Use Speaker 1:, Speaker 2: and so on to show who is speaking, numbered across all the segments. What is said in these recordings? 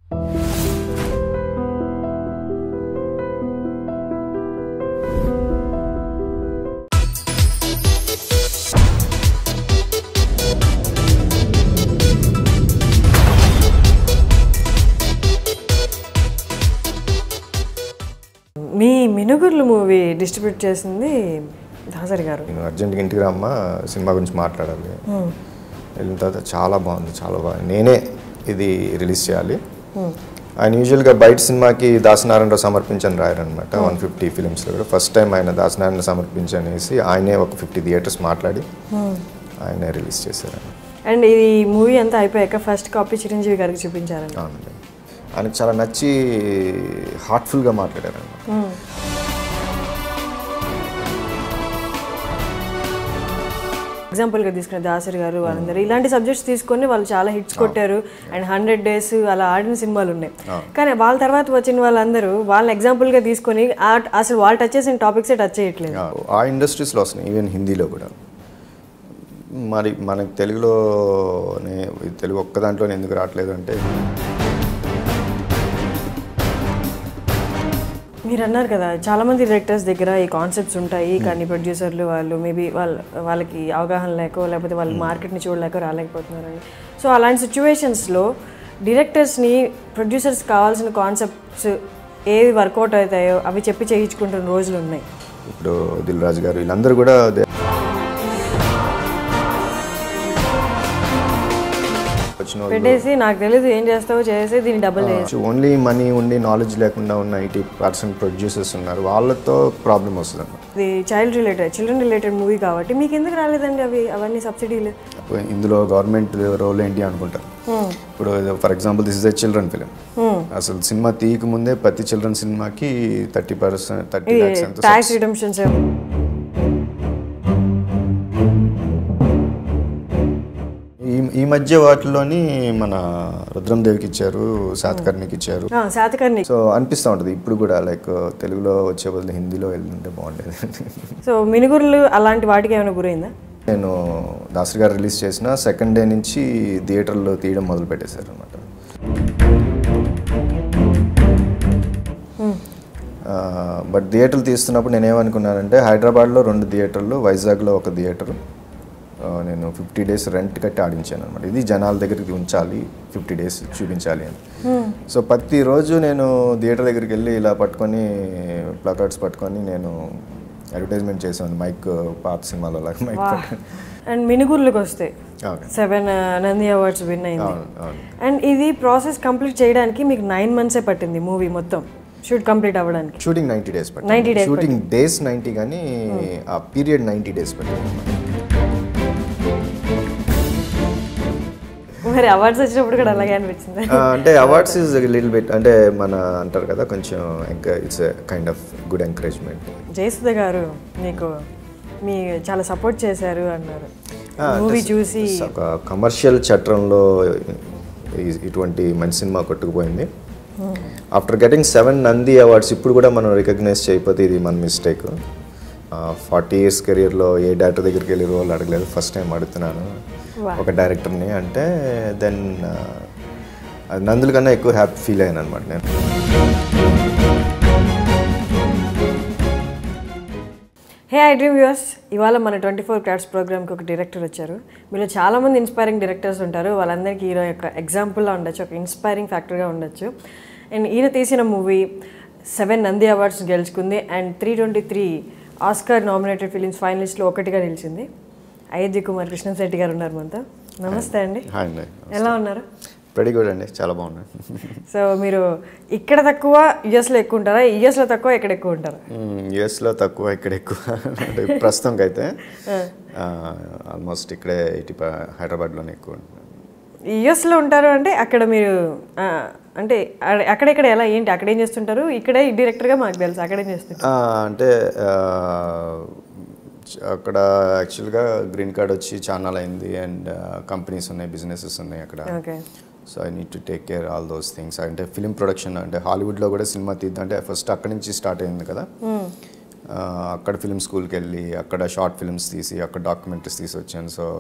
Speaker 1: మీ Minugurulu movie distribute చేసింది దాసరి గారు
Speaker 2: నేను అర్జెంట్గా ఇంటికి రమ్మ సినిమా గురించి మాట్లాడాలి వెళ్ళిన తర్వాత చాలా బాగుంది చాలా బాగుంది నేనే ఇది రిలీజ్ చేయాలి ఆయన యూజువల్గా బయట సినిమాకి దాసనారాయణరావు సమర్పించని రాయరనమాట వన్ ఫిఫ్టీ ఫిలిమ్స్లో కూడా ఫస్ట్ టైం ఆయన దాసనారాయణ సమర్పించనేసి ఆయనే ఒక ఫిఫ్టీ థియేటర్స్ మాట్లాడి ఆయనే రిలీజ్ చేశారు
Speaker 1: అండ్ ఇది మూవీ అంతా అయిపోయాక ఫస్ట్ కాపీ చిరంజీవి గారికి చూపించారండి
Speaker 2: అవునండి ఆయనకు చాలా నచ్చి హార్ట్ఫుల్గా మాట్లాడారు అన్నమాట
Speaker 1: ఎగ్జాంపుల్గా తీసుకున్న దాసరి గారు వాళ్ళందరూ ఇలాంటి సబ్జెక్ట్స్ తీసుకొని వాళ్ళు చాలా హిట్స్ కొట్టారు అండ్ హండ్రెడ్ డేస్ అలా ఆడిన సినిమాలు ఉన్నాయి కానీ వాళ్ళ తర్వాత వచ్చిన వాళ్ళందరూ వాళ్ళని ఎగ్జాంపుల్గా తీసుకొని ఆ- అసలు వాళ్ళు టచ్ చేసిన టాపిక్సే టచ్ చేయట్లేదు
Speaker 2: ఆ- ఆ ఇండస్ట్రీస్లో వస్తున్నాయి ఈవెన్ హిందీలో కూడా మరి మనకి తెలుగులోనే తెలుగు ఒక్క దాంట్లోనే ఎందుకు రావట్లేదు అంటే
Speaker 1: మీరు అన్నారు కదా చాలా మంది డైరెక్టర్స్ దగ్గర ఈ కాన్సెప్ట్స్ ఉంటాయి కానీ ప్రొడ్యూసర్లు వాళ్ళు మేబీ వాళ్ళ వాళ్ళకి అవగాహన లేకో లేకపోతే వాళ్ళు మార్కెట్ని చూడలేక రాలేకపోతున్నారని సో అలాంటి సిచ్యువేషన్స్లో డైరెక్టర్స్ని ప్రొడ్యూసర్స్ కావాల్సిన కాన్సెప్ట్స్ ఏవి వర్కౌట్ అవుతాయో అవి చెప్పి చేయించుకుంటున్న రోజులు ఉన్నాయి
Speaker 2: ఇప్పుడు దిల్ రాజు గారు వీళ్ళందరూ కూడా దే- వచ్చిన వాళ్ళు
Speaker 1: పెట్టేసి నాకు తెలియదు ఏం చేస్తావో చేసి దీన్ని డబుల్ చేసి
Speaker 2: ఓన్లీ మనీ ఉండి నాలెడ్జ్ లేకుండా ఉన్న ఎయిటీ పర్సెంట్ ప్రొడ్యూసర్స్ ఉన్నారు వాళ్ళతో ప్రాబ్లం వస్తుంది అన్నమాట
Speaker 1: ఇది child related children related movie కాబట్టి మీకు ఎందుకు రాలేదండి అవి అవన్నీ సబ్సిడీలు
Speaker 2: అప్పుడు ఇందులో గవర్నమెంట్ రోల్ ఏంటి అనుకుంటారు ఇప్పుడు for example this is a children film అసలు సినిమా తీయక ముందే ప్రతి చిల్డ్రన్ సినిమాకి థర్టీ పర్సెంట్ థర్టీ ల్యాక్స్ ఎంత
Speaker 1: ట్యాక్స్ రిడమ్షన్స్
Speaker 2: ఈ ఈ మధ్య వాటిలోని మన రుద్రం దేవికి ఇచ్చారు సాత్కర్ణికి ఇచ్చారు
Speaker 1: శాతకర్ణి
Speaker 2: సో అనిపిస్తూ ఉంటుంది ఇప్పుడు కూడా లైక్ తెలుగులో వచ్చే బదులు హిందీలో వెళ్ళుంటే బాగుండేది
Speaker 1: సో మినుగురులు అలాంటి వాటికి ఏమైనా గురైందా
Speaker 2: నేను దాసరి గారు రిలీజ్ చేసిన సెకండ్ డే నుంచి థియేటర్లో తీయడం మొదలు పెట్టేశారు అనమాట బట్ థియేటర్లు తీస్తున్నప్పుడు నేను ఏమనుకున్నానంటే హైదరాబాద్లో రెండు థియేటర్లు వైజాగ్లో ఒక థియేటరు ఆ, నేను ఫిఫ్టీ డేస్ రెంట్ కట్టి ఆడించాను అనమాట ఇది జనాల దగ్గరికి ఉంచాలి ఫిఫ్టీ డేస్ చూపించాలి అని సో ప్రతిరోజు నేను థియేటర్ దగ్గరికి వెళ్ళి ఇలా పట్టుకొని ప్లకార్డ్స్ పట్టుకొని నేను అడ్వర్టైజ్మెంట్ చేశాను మైక్ పాత సినిమాలో లాగా మైక్ పట్టుకొని
Speaker 1: అండ్ మినుగుర్లకు వస్తే
Speaker 2: okay
Speaker 1: seven Nandi awards win అయింది
Speaker 2: అవును అవును
Speaker 1: అండ్ ఇది ప్రాసెస్ కంప్లీట్ చేయడానికి మీకు నైన్ మంత్సే పట్టింది మూవీ మొత్తం షూట్ కంప్లీట్ అవ్వడానికి
Speaker 2: షూటింగ్ నైంటీ డేస్
Speaker 1: 90
Speaker 2: పట్టింది
Speaker 1: days
Speaker 2: షూటింగ్ డేస్ నైంటీ కానీ ఆ పీరియడ్ నైంటీ డేస్ పట్టింది
Speaker 1: మరి అవార్డ్స్ వచ్చినప్పుడు కూడా అలాగే అనిపించింది
Speaker 2: ఆ, అంటే అవార్డ్స్ ఇస్ లిటిల్ బిట్ అంటే మన అంటారు కదా కొంచెం ఇంకా it's kind of good encouragement
Speaker 1: Jayasudha గారు మీకు మీ చాలా సపోర్ట్ చేశారు అన్నారు మూవీ చూసి
Speaker 2: ఒక కమర్షియల్ చట్రంలో ఈ- ఇటువంటి మంచి సినిమా కొట్టుకుపోయింది after getting seven Nandi awards ఇప్పుడు కూడా మనం రికగ్నైజ్ చేయకపోతే ఇది మన మిస్టేక్ ఫార్టీ ఇయర్స్ కెరియర్లో ఏ డైరెక్టర్ దగ్గరికి వెళ్ళి రోల్ అడగలేదు ఫస్ట్ టైం అడుగుతున్నాను ఒక డైరెక్టర్ని అంటే దెన్ అది నందుల కన్నా ఎక్కువ హ్యాపీ ఫీల్ అయ్యాను అనమాట నేను
Speaker 1: హే ఐ డ్రీమ్ వ్యూస్ ఇవాళ మన ట్వంటీ ఫోర్ క్రాఫ్ట్స్ ప్రోగ్రామ్కి ఒక డైరెక్టర్ వచ్చారు మీలో చాలామంది ఇన్స్పైరింగ్ డైరెక్టర్స్ ఉంటారు వాళ్ళందరికీ ఈయన యొక్క ఎగ్జాంపుల్లా ఉండొచ్చు ఒక ఇన్స్పైరింగ్ ఫ్యాక్టర్గా ఉండొచ్చు అండ్ ఈయన తీసిన మూవీ సెవెన్ నంది అవార్డ్స్ గెలుచుకుంది and three twenty three Oscar nominated films ఫైనలిస్ట్లో ఒకటిగా నిలిచింది అయోధ్య కుమార్ కృష్ణశెట్టి గారు ఉన్నారు మనతో నమస్తే అండి
Speaker 2: హాయ్ అండి
Speaker 1: ఎలా ఉన్నారు
Speaker 2: వెరీ గుడ్ అండి చాలా బాగున్నాయి
Speaker 1: సో మీరు ఇక్కడ తక్కువ యుఎస్లో ఎక్కువ ఉంటారా యుఎస్లో తక్కువ ఇక్కడ ఎక్కువ ఉంటారా
Speaker 2: యుఎస్లో తక్కువ ఇక్కడ ఎక్కువ అంటే ప్రస్తుతంకి అయితే ఆల్మోస్ట్ ఇక్కడే ఇటు ప- హైదరాబాద్లోనే ఎక్కువ ఉంటుంది.
Speaker 1: యుఎస్లో ఉంటారు అంటే అక్కడ మీరు ఆ, అంటే అ- అక్కడెక్కడ ఎలా ఏంటి అక్కడ ఏం చేస్తుంటారు ఇక్కడే డైరెక్టర్గా మాకు తెలుసు అక్కడ ఏం చేస్తుంటారు
Speaker 2: ఆ, అంటే ఆ, చ- అక్కడ యాక్చువల్గా గ్రీన్ కార్డ్ వచ్చి చాలా అయింది అండ్ కంపెనీస్ ఉన్నాయి బిజినెసెస్ ఉన్నాయి అక్కడ
Speaker 1: okay
Speaker 2: so I need to take care all those things అంటే ఫిలిం ప్రొడక్షన్ అంటే హాలీవుడ్లో కూడా సినిమా తీద్దాం అంటే ఫస్ట్ అక్కడి నుంచి స్టార్ట్ అయింది కదా ఆ, అక్కడ ఫిలిం స్కూల్కి వెళ్ళి అక్కడ షార్ట్ ఫిల్మ్స్ తీసి అక్కడ డాక్యుమెంటరీస్ తీసి వచ్చాను సో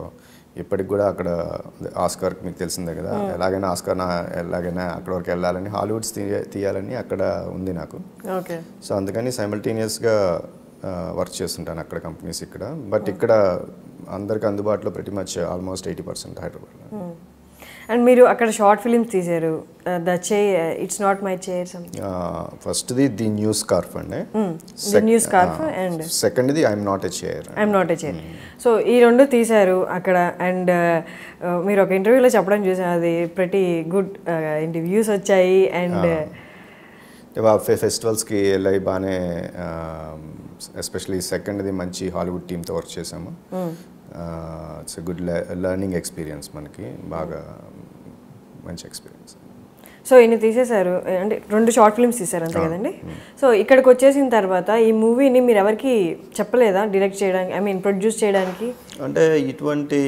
Speaker 2: ఇప్పటికి కూడా అక్కడ ఆస్కార్ మీకు తెలిసిందే కదా ఎలాగైనా ఆస్కార్ నా ఎలాగైనా అక్కడ వరకు వెళ్ళాలని హాలీవుడ్స్ తీయ తీయాలని అక్కడ ఉంది నాకు
Speaker 1: ఓకే
Speaker 2: సో అందుకని సైమల్టేనియస్గా వర్క్ చేస్తుంటాను అక్కడ కంపెనీస్ ఇక్కడ బట్ ఇక్కడ అందరికి అందుబాటులో ప్రతి మచ్ ఆల్మోస్ట్ ఎయిటీ పర్సెంట్ హైదరాబాద్లో
Speaker 1: అండ్ మీరు అక్కడ షార్ట్ ఫిలిమ్స్ తీశారు ద చే it's not my chair something
Speaker 2: ఫస్ట్ది ది న్యూ స్కార్ఫ్ అండి
Speaker 1: ది న్యూ స్కార్ఫ్ అండ్
Speaker 2: సెకండ్ది I'm not a chair
Speaker 1: I'm not a chair so ఈ రెండు తీశారు అక్కడ అండ్ మీరు ఒక ఇంటర్వ్యూలో చెప్పడం చూసాను అది ప్రతి గుడ్ ఏంటి వ్యూస్ వచ్చాయి అండ్
Speaker 2: ఫెస్టివల్స్కి వెళ్ళి బాగానే ఎస్పెషలీ సెకండ్ది మంచి హాలీవుడ్ టీమ్తో వర్క్ చేసాము ఇట్స్ గుడ్ లెర్నింగ్ ఎక్స్పీరియన్స్ మనకి బాగా మంచి ఎక్స్పీరియన్స్
Speaker 1: సో ఇన్ని తీసేశారు అంటే రెండు షార్ట్ ఫిల్మ్స్ తీశారు అంతే కదండి సో ఇక్కడికి వచ్చేసిన తర్వాత ఈ మూవీని మీరు ఎవరికి చెప్పలేదా డైరెక్ట్ చేయడానికి ఐ మీన్ ప్రొడ్యూస్ చేయడానికి
Speaker 2: అంటే ఇటువంటి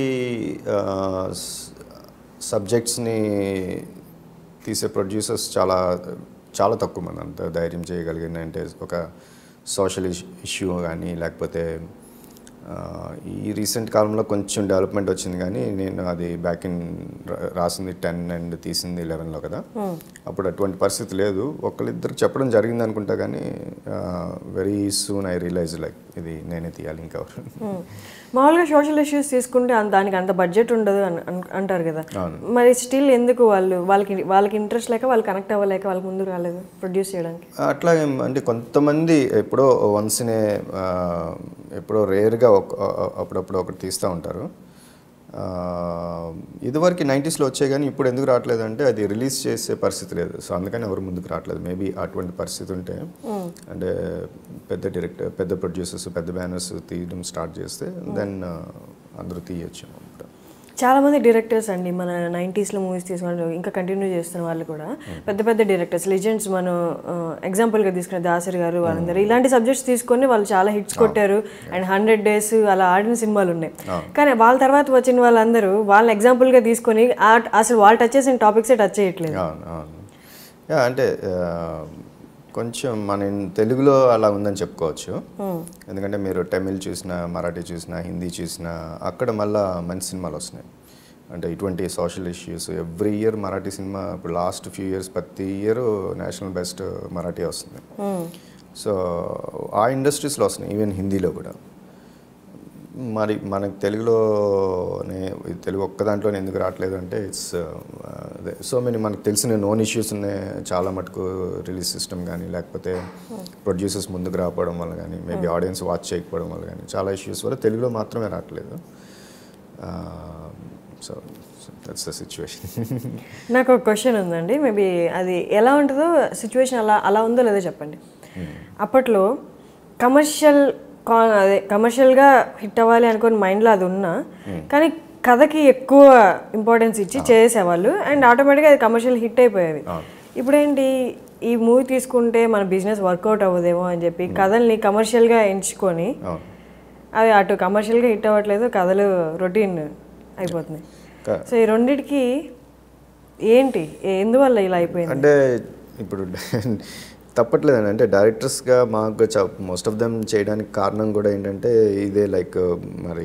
Speaker 2: సబ్జెక్ట్స్ని తీసే ప్రొడ్యూసర్స్ చాలా చాలా తక్కువ మంది అంత ధైర్యం చేయగలిగిన అంటే ఒక సోషల్ ఇష్యూ కానీ లేకపోతే ఆ, ఈ రీసెంట్ కాలంలో కొంచెం డెవలప్మెంట్ వచ్చింది కానీ నేను అది బ్యాక్ ఇన్ రాసింది టెన్ అండ్ తీసింది లెవెన్లో కదా అప్పుడు అటువంటి పరిస్థితి లేదు ఒకళ్ళిద్దరు చెప్పడం జరిగింది అనుకుంటా కానీ very soon I realise like ఇది నేనే తీయాలి ఇంకా
Speaker 1: Hmm. మామూలుగా సోషల్ ఇష్యూస్ తీసుకుంటే అంత దానికి అంత బడ్జెట్ ఉండదు అని అన్- అంటారు కదా మరి స్టిల్ ఎందుకు వాళ్ళు వాళ్ళకి వాళ్ళకి ఇంట్రెస్ట్ లేక వాళ్ళు కనెక్ట్ అవ్వలేక వాళ్ళకి ముందుకు రాలేదు ప్రొడ్యూస్ చేయడానికి
Speaker 2: అట్లా ఏం అంటే కొంతమంది ఎప్పుడో వన్స్నే ఎప్పుడో రేర్గా అప్పుడప్పుడు ఒకటి తీస్తూ ఉంటారు ఆ, ఇదివరకు నైంటీస్లో వచ్చాయి కానీ ఇప్పుడు ఎందుకు రావట్లేదు అంటే అది రిలీజ్ చేసే పరిస్థితి లేదు సో అందుకని ఎవరు ముందుకు రావట్లేదు మేబీ అటువంటి పరిస్థితి ఉంటే అంటే పెద్ద డైరెక్టర్ పెద్ద ప్రొడ్యూసర్స్ పెద్ద బ్యానర్స్ తీయడం స్టార్ట్ చేస్తే దెన్ అందరూ తీయచ్చు అన్నమాట
Speaker 1: చాలా మంది డైరెక్టర్స్ అండి మన నైంటీస్లో మూవీస్ తీసుకున్న ఇంకా కంటిన్యూ చేస్తున్న వాళ్ళు కూడా పెద్ద పెద్ద డైరెక్టర్స్ లెజెండ్స్ మనం ఎగ్జాంపుల్గా తీసుకున్న దాసరి గారు వాళ్ళందరూ ఇలాంటి సబ్జెక్ట్స్ తీసుకొని వాళ్ళు చాలా హిట్స్ కొట్టారు అండ్ హండ్రెడ్ డేస్ అలా ఆడిన సినిమాలు ఉన్నాయి కానీ వాళ్ళ తర్వాత వచ్చిన వాళ్ళందరూ వాళ్ళని ఎగ్జాంపుల్గా తీసుకొని ఆ- అసలు వాళ్ళు టచ్ చేసిన టాపిక్సే టచ్ చేయట్లేదు
Speaker 2: అవును అవును యా అంటే ఆ, కొంచెం మన తెలుగులో అలా ఉందని చెప్పుకోవచ్చు ఎందుకంటే మీరు తమిళ్ చూసినా మరాఠీ చూసినా హిందీ చూసినా అక్కడ మళ్ళా మంచి సినిమాలు వస్తున్నాయి అంటే ఇటువంటి social issues every year Marathi సినిమా ఇప్పుడు లాస్ట్ ఫ్యూ ఇయర్స్ ప్రతి ఇయర్ నేషనల్ బెస్ట్ మరాఠీ వస్తుంది సో ఆ ఇండస్ట్రీస్లో వస్తున్నాయి ఈవెన్ హిందీలో కూడా మరి మనకు తెలుగులోనే ఈ తెలుగు ఒక్క దాంట్లోనే ఎందుకు రావట్లేదు అంటే ఇట్స్ సో మెనీ మనకు తెలిసిన నోన్ ఇష్యూస్ ఉన్నాయి చాలా మటుకు రిలీజ్ సిస్టమ్ కానీ లేకపోతే ప్రొడ్యూసర్స్ ముందుకు రాకపోవడం వల్ల కానీ మేబీ ఆడియన్స్ వాచ్ చేయకపోవడం వల్ల కానీ చాలా ఇష్యూస్ వల్ల తెలుగులో మాత్రమే రావట్లేదు సో దట్స్ ద సిచ్యువేషన్
Speaker 1: నాకు ఒక క్వశ్చన్ ఉందండి మేబీ అది ఎలా ఉంటుందో సిచ్యువేషన్ అలా అలా ఉందో లేదో చెప్పండి అప్పట్లో కమర్షియల్ కా అదే కమర్షియల్గా హిట్ అవ్వాలి అనుకుని మైండ్లో అది ఉన్నా కానీ కథకి ఎక్కువ ఇంపార్టెన్స్ ఇచ్చి చేసేవాళ్ళు అండ్ ఆటోమేటిక్గా అది కమర్షియల్ హిట్ అయిపోయేవి ఇప్పుడేంటి ఈ మూవీ తీసుకుంటే మన బిజినెస్ వర్కౌట్ అవ్వదేమో అని చెప్పి కథల్ని కమర్షియల్గా ఎంచుకొని
Speaker 2: అవును
Speaker 1: అవి అటు కమర్షియల్గా హిట్ అవ్వట్లేదు కథలు రొటీన్ అయిపోతున్నాయి
Speaker 2: కా-
Speaker 1: సో ఈ రెండిటికి ఏంటి ఏ- ఎందువల్ల ఇలా అయిపోయింది
Speaker 2: అంటే ఇప్పుడు తప్పట్లేదండి అంటే డైరెక్టర్స్గా మాకు మోస్ట్ ఆఫ్ దెమ్ చేయడానికి కారణం కూడా ఏంటంటే ఇదే లైక్ మరి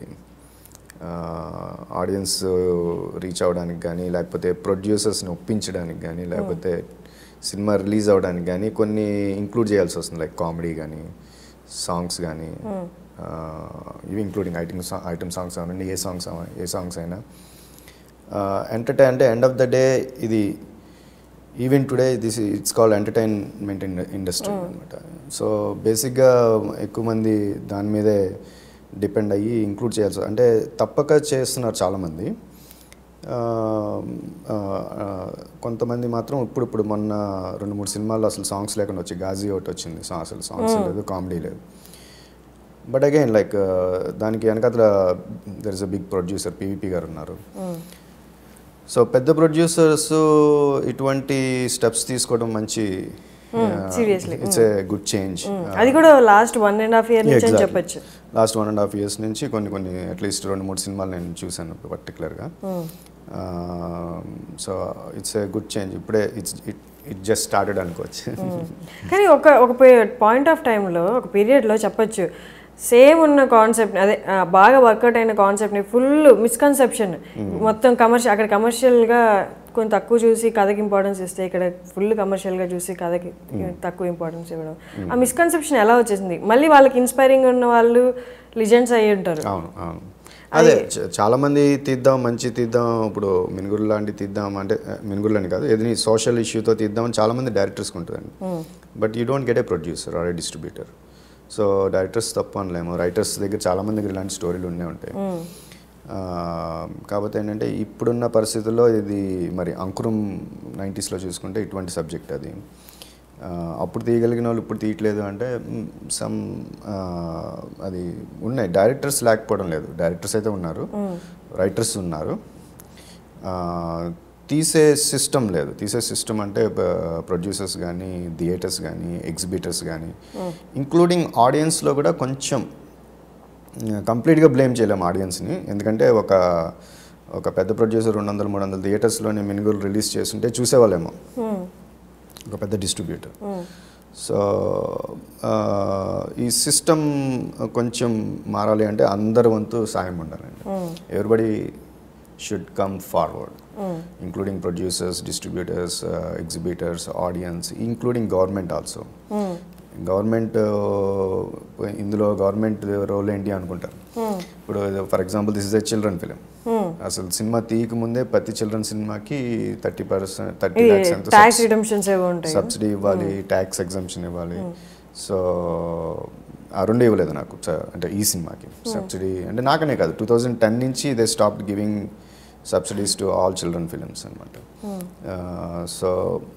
Speaker 2: ఆడియన్స్ రీచ్ అవ్వడానికి కానీ లేకపోతే ప్రొడ్యూసర్స్ని ఒప్పించడానికి కానీ లేకపోతే సినిమా రిలీజ్ అవ్వడానికి కానీ కొన్ని ఇంక్లూడ్ చేయాల్సి వస్తుంది లైక్ కామెడీ కానీ సాంగ్స్ కానీ ఇవి ఇంక్లూడింగ్ ఐటమ్ సా ఐటమ్ సాంగ్స్ అవనండి ఏ సాంగ్స్ అవ ఏ సాంగ్స్ అయినా ఎంటర్టైన్ అంటే ఎండ్ ఆఫ్ ద డే ఇది even today this it's called entertainment industry అనమాట సో బేసిక్గా ఎక్కువ మంది దాని మీదే డిపెండ్ అయ్యి ఇంక్లూడ్ చేయాల్సి అంటే తప్పక చేస్తున్నారు చాలామంది ఆ, ఆ, ఆ, కొంతమంది మాత్రం ఇప్పుడు ఇప్పుడు మొన్న రెండు మూడు సినిమాల్లో అసలు సాంగ్స్ లేకుండా వచ్చి గాజీ ఒకటి వచ్చింది సో అసలు సాంగ్స్ లేదు కామెడీ లేదు బట్ అగైన్ లైక్ దానికి వెనకాతల there is a big producer PVP గారు ఉన్నారు సో పెద్ద ప్రొడ్యూసర్స్ ఇటువంటి స్టెప్స్ తీసుకోవడం మంచి
Speaker 1: seriously.
Speaker 2: It's a good change
Speaker 1: అది కూడా last one and half year నుంచి అని చెప్పొచ్చు
Speaker 2: last one and half years నుంచి కొన్ని కొన్ని అట్లీస్ట్ రెండు మూడు సినిమాలు నేను చూశాను పర్టికులర్గా so it's a good change ఇప్పుడే it's it it just started అనుకోవచ్చు
Speaker 1: కానీ ఒక ఒక పాయింట్ ఆఫ్ టైంలో ఒక పీరియడ్లో చెప్పొచ్చు సేమ్ ఉన్న కాన్సెప్ట్ అదే ఆ, బాగా వర్కౌట్ అయిన కాన్సెప్ట్ని ఫుల్ మిస్కన్సెప్షన్ మొత్తం కమర్షియల్ అక్కడ కమర్షియల్గా కొంచెం తక్కువ చూసి కథకి ఇంపార్టెన్స్ ఇస్తే ఇక్కడ ఫుల్ కమర్షియల్గా చూసి కథకి తక్కువ ఇంపార్టెన్స్ ఇవ్వడం ఆ మిస్కన్సెప్షన్ ఎలా వచ్చేసింది మళ్ళీ వాళ్ళకి ఇన్స్పైరింగ్ ఉన్న వాళ్ళు లిజెండ్స్ అయ్యి ఉంటారు
Speaker 2: అవును అవును అదే చ- చాలా మంది తీద్దాం మంచి తీద్దాం ఇప్పుడు మినుగురు లాంటి తీద్దాం అంటే మినుగురు అని కాదు ఏదైనా సోషల్ ఇష్యూతో తీద్దాం అని చాలా మంది డైరెక్టర్స్కి ఉంటుందండి but you don't get a producer or a distributor so directors తప్పు అనలేము రైటర్స్ దగ్గర చాలా మంది దగ్గర ఇలాంటి స్టోరీలు ఉండే ఉంటాయి ఆ, కాకపోతే ఏంటంటే ఇప్పుడున్న పరిస్థితుల్లో ఇది మరి అంకురం నైంటీస్లో చూసుకుంటే ఇటువంటి సబ్జెక్ట్ అది ఆ, అప్పుడు తీయగలిగిన వాళ్ళు ఇప్పుడు తీయట్లేదు అంటే సమ్ అది ఉన్నాయి డైరెక్టర్స్ లేకపోవడం లేదు డైరెక్టర్స్ అయితే ఉన్నారు రైటర్స్ ఉన్నారు ఆ, తీసే సిస్టమ్ లేదు తీసే సిస్టమ్ అంటే ప్రొడ్యూసర్స్ కానీ థియేటర్స్ కానీ ఎగ్జిబిటర్స్ కానీ ఇంక్లూడింగ్ ఆడియన్స్లో కూడా కొంచెం కంప్లీట్గా బ్లేమ్ చేయలేము ఆడియన్స్ని ఎందుకంటే ఒక ఒక పెద్ద ప్రొడ్యూసర్ రెండు వందలు మూడు వందల థియేటర్స్లోని మినుగులు రిలీజ్ చేస్తుంటే చూసేవాళ్ళేమో ఒక పెద్ద డిస్ట్రిబ్యూటర్ సో ఆ, ఈ సిస్టమ్ కొంచెం మారాలి అంటే అందరి వంతు సాయం ఉండాలండి everybody should come forward including producers distributors exhibitors audience including government also government ఇందులో గవర్నమెంట్ రోల్ ఏంటి అనుకుంటారు ఇప్పుడు for example this is a children film అసలు సినిమా తీయక ముందే ప్రతి చిల్డ్రన్ సినిమాకి థర్టీ పర్సెంట్ థర్టీ ల్యాక్స్ ఎంత
Speaker 1: ట్యాక్స్ రిడమ్షన్స్ ఏవో ఉంటాయి
Speaker 2: సబ్సిడీ ఇవ్వాలి ట్యాక్స్ ఎగ్జామ్షన్ ఇవ్వాలి సో ఆ రెండు ఇవ్వలేదు నాకు స- అంటే ఈ సినిమాకి సబ్సిడీ అంటే నాకనే కాదు టూ థౌజండ్ టెన్ నుంచి they stop giving subsidies to all children films అనమాట సో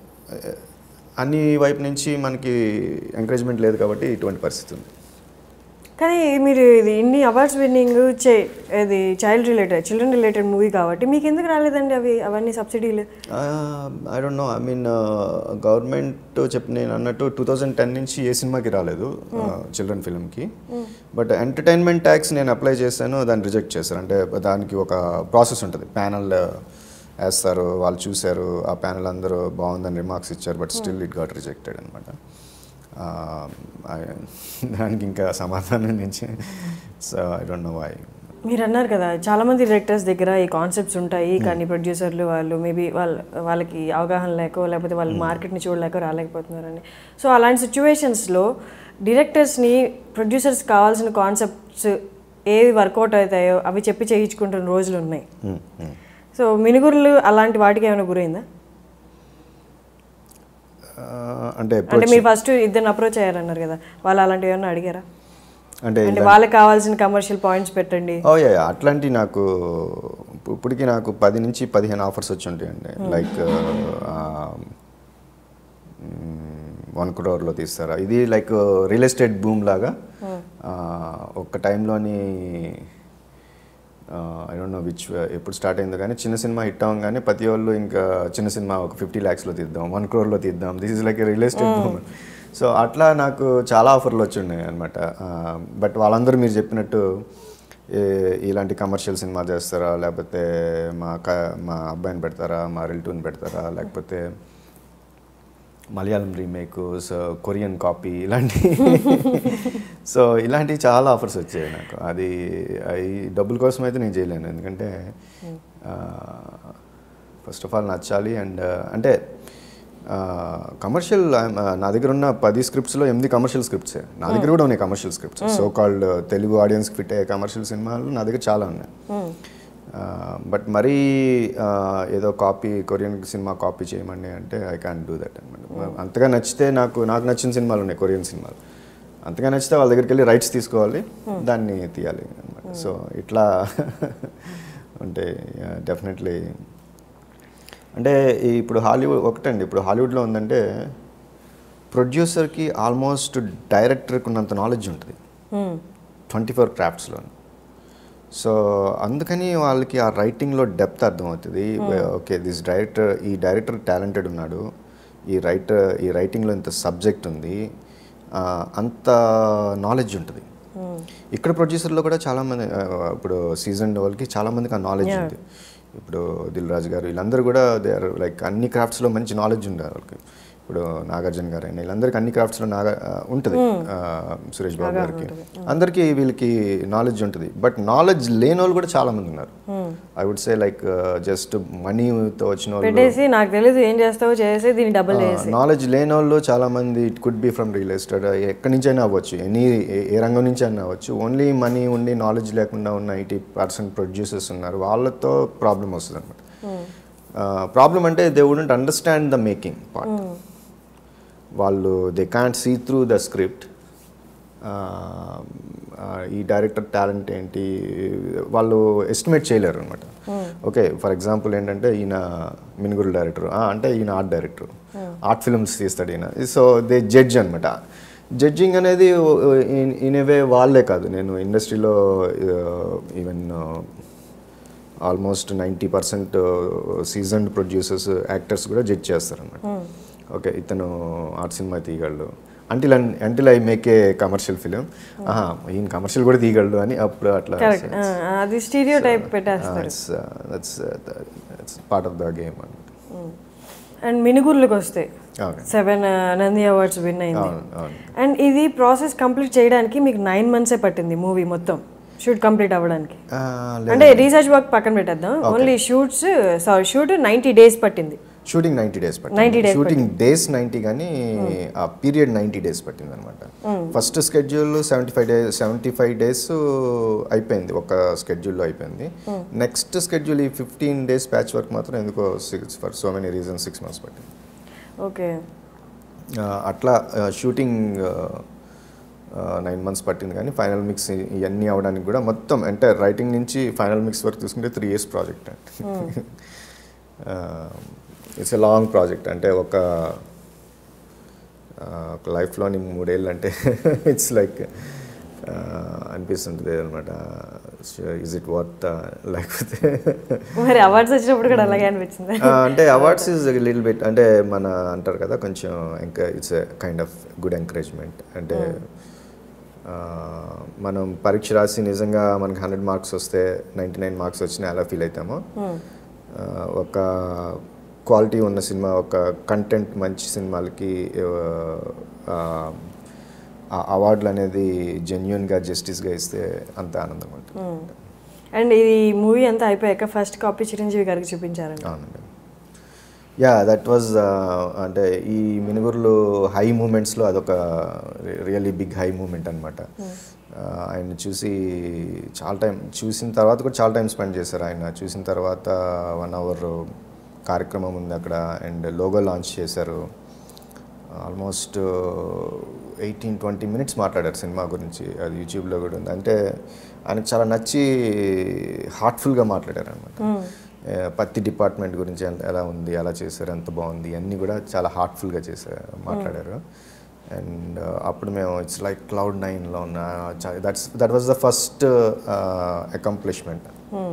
Speaker 2: అన్ని వైపు నుంచి మనకి ఎంకరేజ్మెంట్ లేదు కాబట్టి ఇటువంటి పరిస్థితి ఉంది
Speaker 1: కానీ మీరు ఇది ఇన్ని అవార్డ్స్ విన్నింగ్ చే ఇది child related children related movie కాబట్టి మీకు ఎందుకు రాలేదండి అవి అవన్నీ సబ్సిడీలు
Speaker 2: I don't know I mean government చెప్పి నేను అన్నట్టు టూ థౌజండ్ టెన్ నుంచి ఏ సినిమాకి రాలేదు చిల్డ్రన్ ఫిల్మ్కి బట్ ఎంటర్టైన్మెంట్ ట్యాక్స్ నేను అప్లై చేశాను దాన్ని రిజెక్ట్ చేశారు అంటే దానికి ఒక ప్రాసెస్ ఉంటుంది ప్యానల్ వేస్తారు వాళ్ళు చూశారు ఆ ప్యానల్ అందరూ బాగుందని రిమార్క్స్ ఇచ్చారు but still it got rejected అనమాట దానికి ఇంకా సమాధానం నుంచి so I don't know why
Speaker 1: మీరు అన్నారు కదా చాలా మంది డైరెక్టర్స్ దగ్గర ఈ కాన్సెప్ట్స్ ఉంటాయి కానీ ప్రొడ్యూసర్లు వాళ్ళు మేబీ వాళ్ళ వాళ్ళకి అవగాహన లేకో లేకపోతే వాళ్ళు మార్కెట్ని చూడలేకో రాలేకపోతున్నారని సో అలాంటి సిచ్యువేషన్స్లో డైరెక్టర్స్ని ప్రొడ్యూసర్స్ కావాల్సిన కాన్సెప్ట్స్ ఏవి వర్కౌట్ అవుతాయో అవి చెప్పి చేయించుకుంటున్న రోజులు ఉన్నాయి సో మినుగురులు అలాంటి వాటికి ఏమైనా గురైందా
Speaker 2: అంటే
Speaker 1: అంటే మీరు ఫస్ట్ ఇద్దరిని అప్రోచ్ అయ్యారన్నారు కదా వాళ్ళు అలాంటివి ఏమైనా అడిగారా
Speaker 2: అంటే
Speaker 1: అంటే వాళ్ళకి కావాల్సిన కమర్షియల్ పాయింట్స్ పెట్టండి
Speaker 2: ఓ యా అట్లాంటి నాకు ఇప్పు- ఇప్పటికి నాకు పది నుంచి పదిహేను ఆఫర్స్ వచ్చి ఉంటాయండి లైక్ వన్ క్రోర్లో తీస్తారా ఇది లైక్ రియల్ ఎస్టేట్ బూమ్ లాగా ఆ, ఒక్క టైంలోని ఐ డోంట్ నో విచ్ ఎప్పుడు స్టార్ట్ అయిందో కానీ చిన్న సినిమా హిట్ అవ్వగానే ప్రతి వాళ్ళు ఇంకా చిన్న సినిమా ఒక ఫిఫ్టీ ల్యాక్స్లో తీద్దాం వన్ క్రోర్లో తీద్దాం this is like real estate boom so అట్లా నాకు చాలా ఆఫర్లు వచ్చి ఉన్నాయి అనమాట బట్ వాళ్ళందరూ మీరు చెప్పినట్టు ఏ- ఇలాంటి కమర్షియల్ సినిమా చేస్తారా లేకపోతే మా క మా అబ్బాయిని పెడతారా మా రిలేటివ్ని పెడతారా లేకపోతే Malayalam remake so Korean copy ఇలాంటి సో ఇలాంటివి చాలా ఆఫర్స్ వచ్చాయి నాకు అది అవి డబ్బుల కోసం అయితే నేను చేయలేను ఎందుకంటే ఫస్ట్ ఆఫ్ ఆల్ నచ్చాలి అండ్ అంటే కమర్షియల్ నా దగ్గర ఉన్న పది స్క్రిప్ట్స్లో ఎనిమిది కమర్షియల్ స్క్రిప్ట్సే నా దగ్గర కూడా ఉన్నాయి commercial scripts so called Telugu ఆడియన్స్కి ఫిట్ అయ్యే కమర్షియల్ సినిమాలు నా దగ్గర చాలా ఉన్నాయి బట్ మరీ ఆ, ఏదో కాపీ కొరియన్ సినిమా కాపీ చేయమండి అంటే ఐ క్యాన్ డూ దట్ అనమాట అంతగా నచ్చితే నాకు నాకు నచ్చిన సినిమాలు ఉన్నాయి కొరియన్ సినిమాలు అంతగా నచ్చితే వాళ్ళ దగ్గరికి వెళ్ళి రైట్స్ తీసుకోవాలి దాన్ని తీయాలి అనమాట సో ఇట్లా ఉంటే డెఫినెట్లీ అంటే ఈ ఇప్పుడు హాలీవుడ్ ఒకటండి ఇప్పుడు హాలీవుడ్లో ఉందంటే ప్రొడ్యూసర్కి ఆల్మోస్ట్ డైరెక్టర్కి ఉన్నంత నాలెడ్జ్ ఉంటుంది ట్వంటీ ఫోర్ క్రాఫ్ట్స్లో సో అందుకని వాళ్ళకి ఆ రైటింగ్లో డెప్త్ అర్థమవుతుంది ఓకే దిస్ డైరెక్టర్ ఈ డైరెక్టర్ టాలెంటెడ్ ఉన్నాడు ఈ రైటర్ ఈ రైటింగ్లో ఇంత సబ్జెక్ట్ ఉంది ఆ, అంత నాలెడ్జ్ ఉంటుంది ఇక్కడ ప్రొడ్యూసర్లో కూడా చాలామంది ఆ, ఇప్పుడు సీజన్ వాళ్ళకి చాలామందికి ఆ నాలెడ్జ్ ఉంది ఇప్పుడు దిల్ రాజు గారు వీళ్ళందరూ కూడా దే ఆర్ లైక్ అన్ని క్రాఫ్ట్స్లో మంచి నాలెడ్జ్ ఉంది వాళ్ళకి ఇప్పుడు నాగార్జున గారు అయినా వీళ్ళందరికీ అన్ని క్రాఫ్ట్స్లో నాగా ఉంటుంది ఆ, సురేష్ బాబు గారికి అందరికీ వీళ్ళకి నాలెడ్జ్ ఉంటుంది బట్ నాలెడ్జ్ లేని వాళ్ళు కూడా చాలా మంది ఉన్నారు I would say like just మనీతో వచ్చిన వాళ్ళు
Speaker 1: పెట్టేసి నాకు తెలియదు ఏం చేస్తావో చేసి దీన్ని డబుల్ చేసి
Speaker 2: నాలెడ్జ్ లేని వాళ్ళు చాలా మంది it could be from real estate ఎక్కడి నుంచి అయినా అవ్వచ్చు ఎనీ ఏ- ఏ రంగం నుంచి అయినా అవ్వచ్చు ఓన్లీ మనీ ఉండి నాలెడ్జ్ లేకుండా ఉన్న ఎయిటీ పర్సెంట్ ప్రొడ్యూసర్స్ ఉన్నారు వాళ్ళతో ప్రాబ్లం వస్తుంది అనమాట ప్రాబ్లం అంటే they wouldn't understand the making part వాళ్ళు they can't see through the script ఈ డైరెక్టర్ టాలెంట్ ఏంటి వాళ్ళు ఎస్టిమేట్ చేయలేరు అనమాట ఓకే ఫర్ ఎగ్జాంపుల్ ఏంటంటే ఈయన మినుగురు డైరెక్టర్ అంటే ఈయన ఆర్ట్ డైరెక్టర్ ఆర్ట్ ఫిల్మ్స్ తీస్తాడు ఈయన సో దే జడ్జ్ అనమాట జడ్జింగ్ అనేది ఇన్ వే వాళ్ళే కాదు నేను ఇండస్ట్రీలో even almost ninety percent seasoned producers actors కూడా జడ్జ్ చేస్తారన్నమాట ఓకే ఇతను ఆర్ట్ సినిమా తీయగలడు until until I make a commercial film ఈయన కమర్షియల్ కూడా తీయగలడు అని అప్పుడు అట్లా
Speaker 1: కరెక్ట్ అది స్టీరియో టైప్ పెట్టేస్తారు
Speaker 2: that's part of the game అనమాట
Speaker 1: అండ్ మినుగుర్లకు వస్తే
Speaker 2: okay
Speaker 1: seven Nandi awards win అయింది
Speaker 2: అవును అవును
Speaker 1: అండ్ ఇది ప్రాసెస్ కంప్లీట్ చేయడానికి మీకు నైన్ మంత్సే పట్టింది మూవీ మొత్తం షూట్ కంప్లీట్ అవ్వడానికి
Speaker 2: ఆ,
Speaker 1: అంటే రీసెర్చ్ వర్క్ పక్కన పెట్టేద్దాం only shoots sorry shoot ninety days పట్టింది
Speaker 2: షూటింగ్ నైంటీ డేస్
Speaker 1: 90
Speaker 2: పట్టింది
Speaker 1: days
Speaker 2: షూటింగ్ డేస్ నైంటీ కానీ ఆ పీరియడ్ నైంటీ డేస్ పట్టింది అనమాట first schedule seventy five days seventy five days అయిపోయింది ఒక స్కెడ్యూల్లో అయిపోయింది నెక్స్ట్ స్కెడ్యూల్ ఈ ఫిఫ్టీన్ డేస్ ప్యాచ్ వర్క్ మాత్రం ఎందుకో six for so many reasons six months పట్టింది
Speaker 1: ఓకే
Speaker 2: ఆ, అట్లా షూటింగ్ నైన్ మంత్స్ పట్టింది కానీ ఫైనల్ మిక్స్ ఇవన్నీ అవడానికి కూడా మొత్తం అంటే రైటింగ్ నుంచి ఫైనల్ మిక్స్ వరకు తీసుకుంటే త్రీ ఇయర్స్ ప్రాజెక్ట్ అంటే ఇట్స్ ఎ లాంగ్ ప్రాజెక్ట్ అంటే ఒక ఆ, ఒక లైఫ్లోని మూడేళ్ళు అంటే ఇట్స్ లైక్ అనిపిస్తుంటుంది అనమాట ఇజ్ ఇట్ వాట్ లేకపోతే
Speaker 1: మరి అవార్డ్స్ వచ్చినప్పుడు కూడా అలాగే అనిపించింది
Speaker 2: ఆ, అంటే అవార్డ్స్ ఇస్ లిటిల్ బిట్ అంటే మన అంటారు కదా కొంచెం ఇంకా it's kind of good encouragement అంటే ఆ, మనం పరీక్ష రాసి నిజంగా మనకి హండ్రెడ్ మార్క్స్ వస్తే నైంటీ నైన్ మార్క్స్ వచ్చినా ఎలా ఫీల్ అవుతామో ఆ, ఒక క్వాలిటీ ఉన్న సినిమా ఒక కంటెంట్ మంచి సినిమాలకి ఆ, ఆ అవార్డులు అనేది జెన్యున్గా జస్టిస్గా ఇస్తే అంత ఆనందం ఉంటుంది
Speaker 1: అండ్ ఇది మూవీ అంతా అయిపోయాక ఫస్ట్ కాపీ చిరంజీవి గారికి చూపించారండి
Speaker 2: అవునండి యా దట్ వాజ్ అంటే ఈ మినుగురులు హై మూమెంట్స్లో అదొక రియల్లీ బిగ్ హై మూమెంట్ అనమాట ఆయన చూసి చాలా టైం చూసిన తర్వాత కూడా చాలా టైం స్పెండ్ చేశారు ఆయన చూసిన తర్వాత వన్ అవర్ కార్యక్రమం ఉంది అక్కడ అండ్ లోగో లాంచ్ చేశారు ఆల్మోస్ట్ ఎయిటీన్ ట్వంటీ మినిట్స్ మాట్లాడారు సినిమా గురించి అది యూట్యూబ్లో కూడా ఉంది అంటే ఆయనకు చాలా నచ్చి హార్ట్ఫుల్గా మాట్లాడారు అనమాట పత్తి డిపార్ట్మెంట్ గురించి ఎంత- ఎలా ఉంది ఎలా చేశారు ఎంత బాగుంది అన్నీ కూడా చాలా హార్ట్ఫుల్గా చేశారు మాట్లాడారు అండ్ అప్పుడు మేము ఇట్స్ లైక్ క్లౌడ్ నైన్లో ఉన్న that's that was the first accomplishment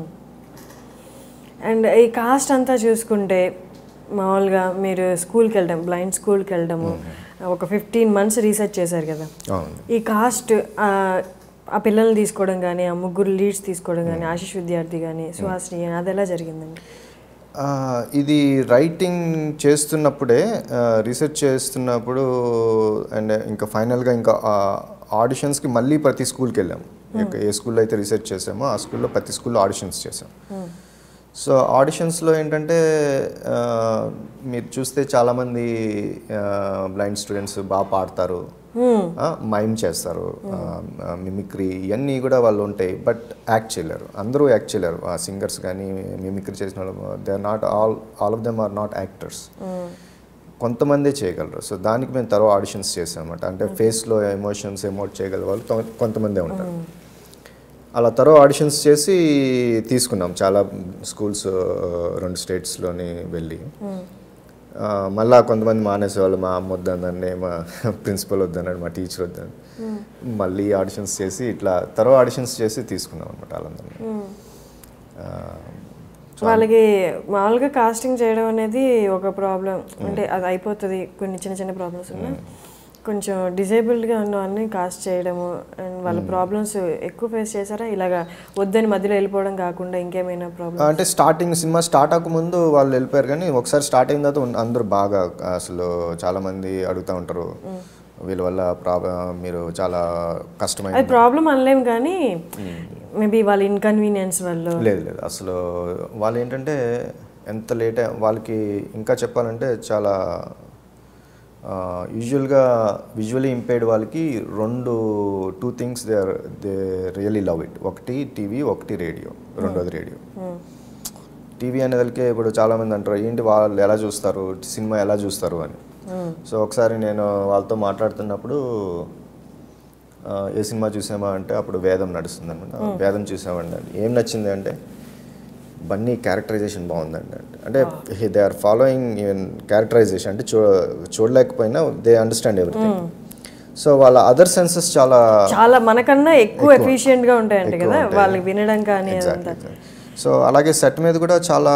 Speaker 1: and ఈ కాస్ట్ అంతా చూసుకుంటే మామూలుగా మీరు స్కూల్కి వెళ్ళడం బ్లైండ్ స్కూల్కి వెళ్ళడము ఒక ఫిఫ్టీన్ మంత్స్ రీసెర్చ్ చేశారు కదా
Speaker 2: అవును
Speaker 1: ఈ కాస్ట్ ఆ పిల్లల్ని తీసుకోవడం కానీ ఆ ముగ్గురు లీడ్స్ తీసుకోవడం కానీ ఆశిష్ విద్యార్థి కానీ సుహాసిని కానీ అది ఎలా జరిగిందండి
Speaker 2: ఆ, ఇది రైటింగ్ చేస్తున్నప్పుడే రీసెర్చ్ చేస్తున్నప్పుడు అండ్ ఇంకా ఫైనల్గా ఇంకా ఆడిషన్స్కి మళ్ళీ ప్రతి స్కూల్కి వెళ్ళాము ఇంకా ఏ స్కూల్లో అయితే రీసెర్చ్ చేసామో ఆ స్కూల్లో ప్రతి స్కూల్లో ఆడిషన్స్ చేసాం సో ఆడిషన్స్లో ఏంటంటే ఆ, మీరు చూస్తే చాలామంది బ్లైండ్ స్టూడెంట్స్ బాగా పాడతారు మైమ్ చేస్తారు మిమిక్రీ ఇవన్నీ కూడా వాళ్ళు ఉంటాయి బట్ యాక్ట్ చేయలేరు అందరూ యాక్ట్ చేయలేరు ఆ సింగర్స్ కానీ మిమిక్రీ చేసిన వాళ్ళు they are not all all of them are not actors కొంతమందే చేయగలరు సో దానికి మేము తర్వాత ఆడిషన్స్ చేసాం అనమాట అంటే ఫేస్లో ఎమోషన్స్ ఎమోట్ చేయగల వాళ్ళు కొ- కొంతమందే ఉంటారు అలా తర్వాత ఆడిషన్స్ చేసి తీసుకున్నాం చాలా స్కూల్స్ రెండు స్టేట్స్లోని వెళ్ళి ఆ, మళ్ళా కొంతమంది మానేసేవాళ్ళు మా అమ్మ వద్దనండి మా ప్రిన్సిపల్ వద్దన్నాడు మా టీచర్ వద్దని మళ్ళీ ఆడిషన్స్ చేసి ఇట్లా తర్వాత ఆడిషన్స్ చేసి తీసుకున్నాం అనమాట వాళ్ళందరినీ ఆ,
Speaker 1: వాళ్ళకి మామూలుగా కాస్టింగ్ చేయడం అనేది ఒక ప్రాబ్లం అంటే అది అయిపోతుంది కొన్ని చిన్న చిన్న ప్రాబ్లమ్స్ ఉన్నాయి కొంచెం డిజేబుల్డ్గా ఉన్న వాళ్ళని కాస్ట్ చేయడము అండ్ వాళ్ళ ప్రాబ్లమ్స్ ఎక్కువ ఫేస్ చేశారా ఇలాగా వద్దని మధ్యలో వెళ్ళిపోవడం కాకుండా ఇంకేమైనా ప్రాబ్లమ్
Speaker 2: అంటే స్టార్టింగ్ సినిమా స్టార్ట్ అవ్వకముందు వాళ్ళు వెళ్ళిపోయారు కానీ ఒకసారి స్టార్ట్ అయిన తర్వాత ఉన్న- అందరూ బాగా అసలు చాలా మంది అడుగుతూ ఉంటారు వీళ్ళ వల్ల ప్రాబ్లం మీరు చాలా కష్టమైన
Speaker 1: అది ప్రాబ్లం అనలేము కానీ మేబీ వాళ్ళ ఇన్కన్వీనియన్స్ వల్ల
Speaker 2: లేదు లేదు అసలు వాళ్ళు ఏంటంటే ఎంత లేట్ వాళ్ళకి ఇంకా చెప్పాలంటే చాలా యూజువల్గా విజువలీ ఇంపేర్డ్ వాళ్ళకి రెండు two things they are they really love it ఒకటి టీవీ ఒకటి రేడియో రెండోది రేడియో టీవీ అనేదానికి ఇప్పుడు చాలామంది అంటారు ఏంటి వాళ్ళు ఎలా చూస్తారు సినిమా ఎలా చూస్తారు అని సో ఒకసారి నేను వాళ్ళతో మాట్లాడుతున్నప్పుడు ఆ, ఏ సినిమా చూసామా అంటే అప్పుడు వేదం నడుస్తుంది అనమాట వేదం చూసామండి అంటే ఏం నచ్చింది అంటే బన్నీ క్యారెక్టరైజేషన్ బాగుందండి అంటే అంటే they are following even characterization అంటే చూ చూడలేకపోయినా దే అండర్స్టాండ్ ఎవ్రీథింగ్ సో వాళ్ళ అదర్ సెన్సెస్ చాలా
Speaker 1: చాలా మనకన్నా ఎక్కువ ఎఫిషియెంట్ గా ఉంటాయంట కదా వాళ్ళకి వినడం కానీ అదంతా
Speaker 2: సో అలాగే సెట్ మీద కూడా చాలా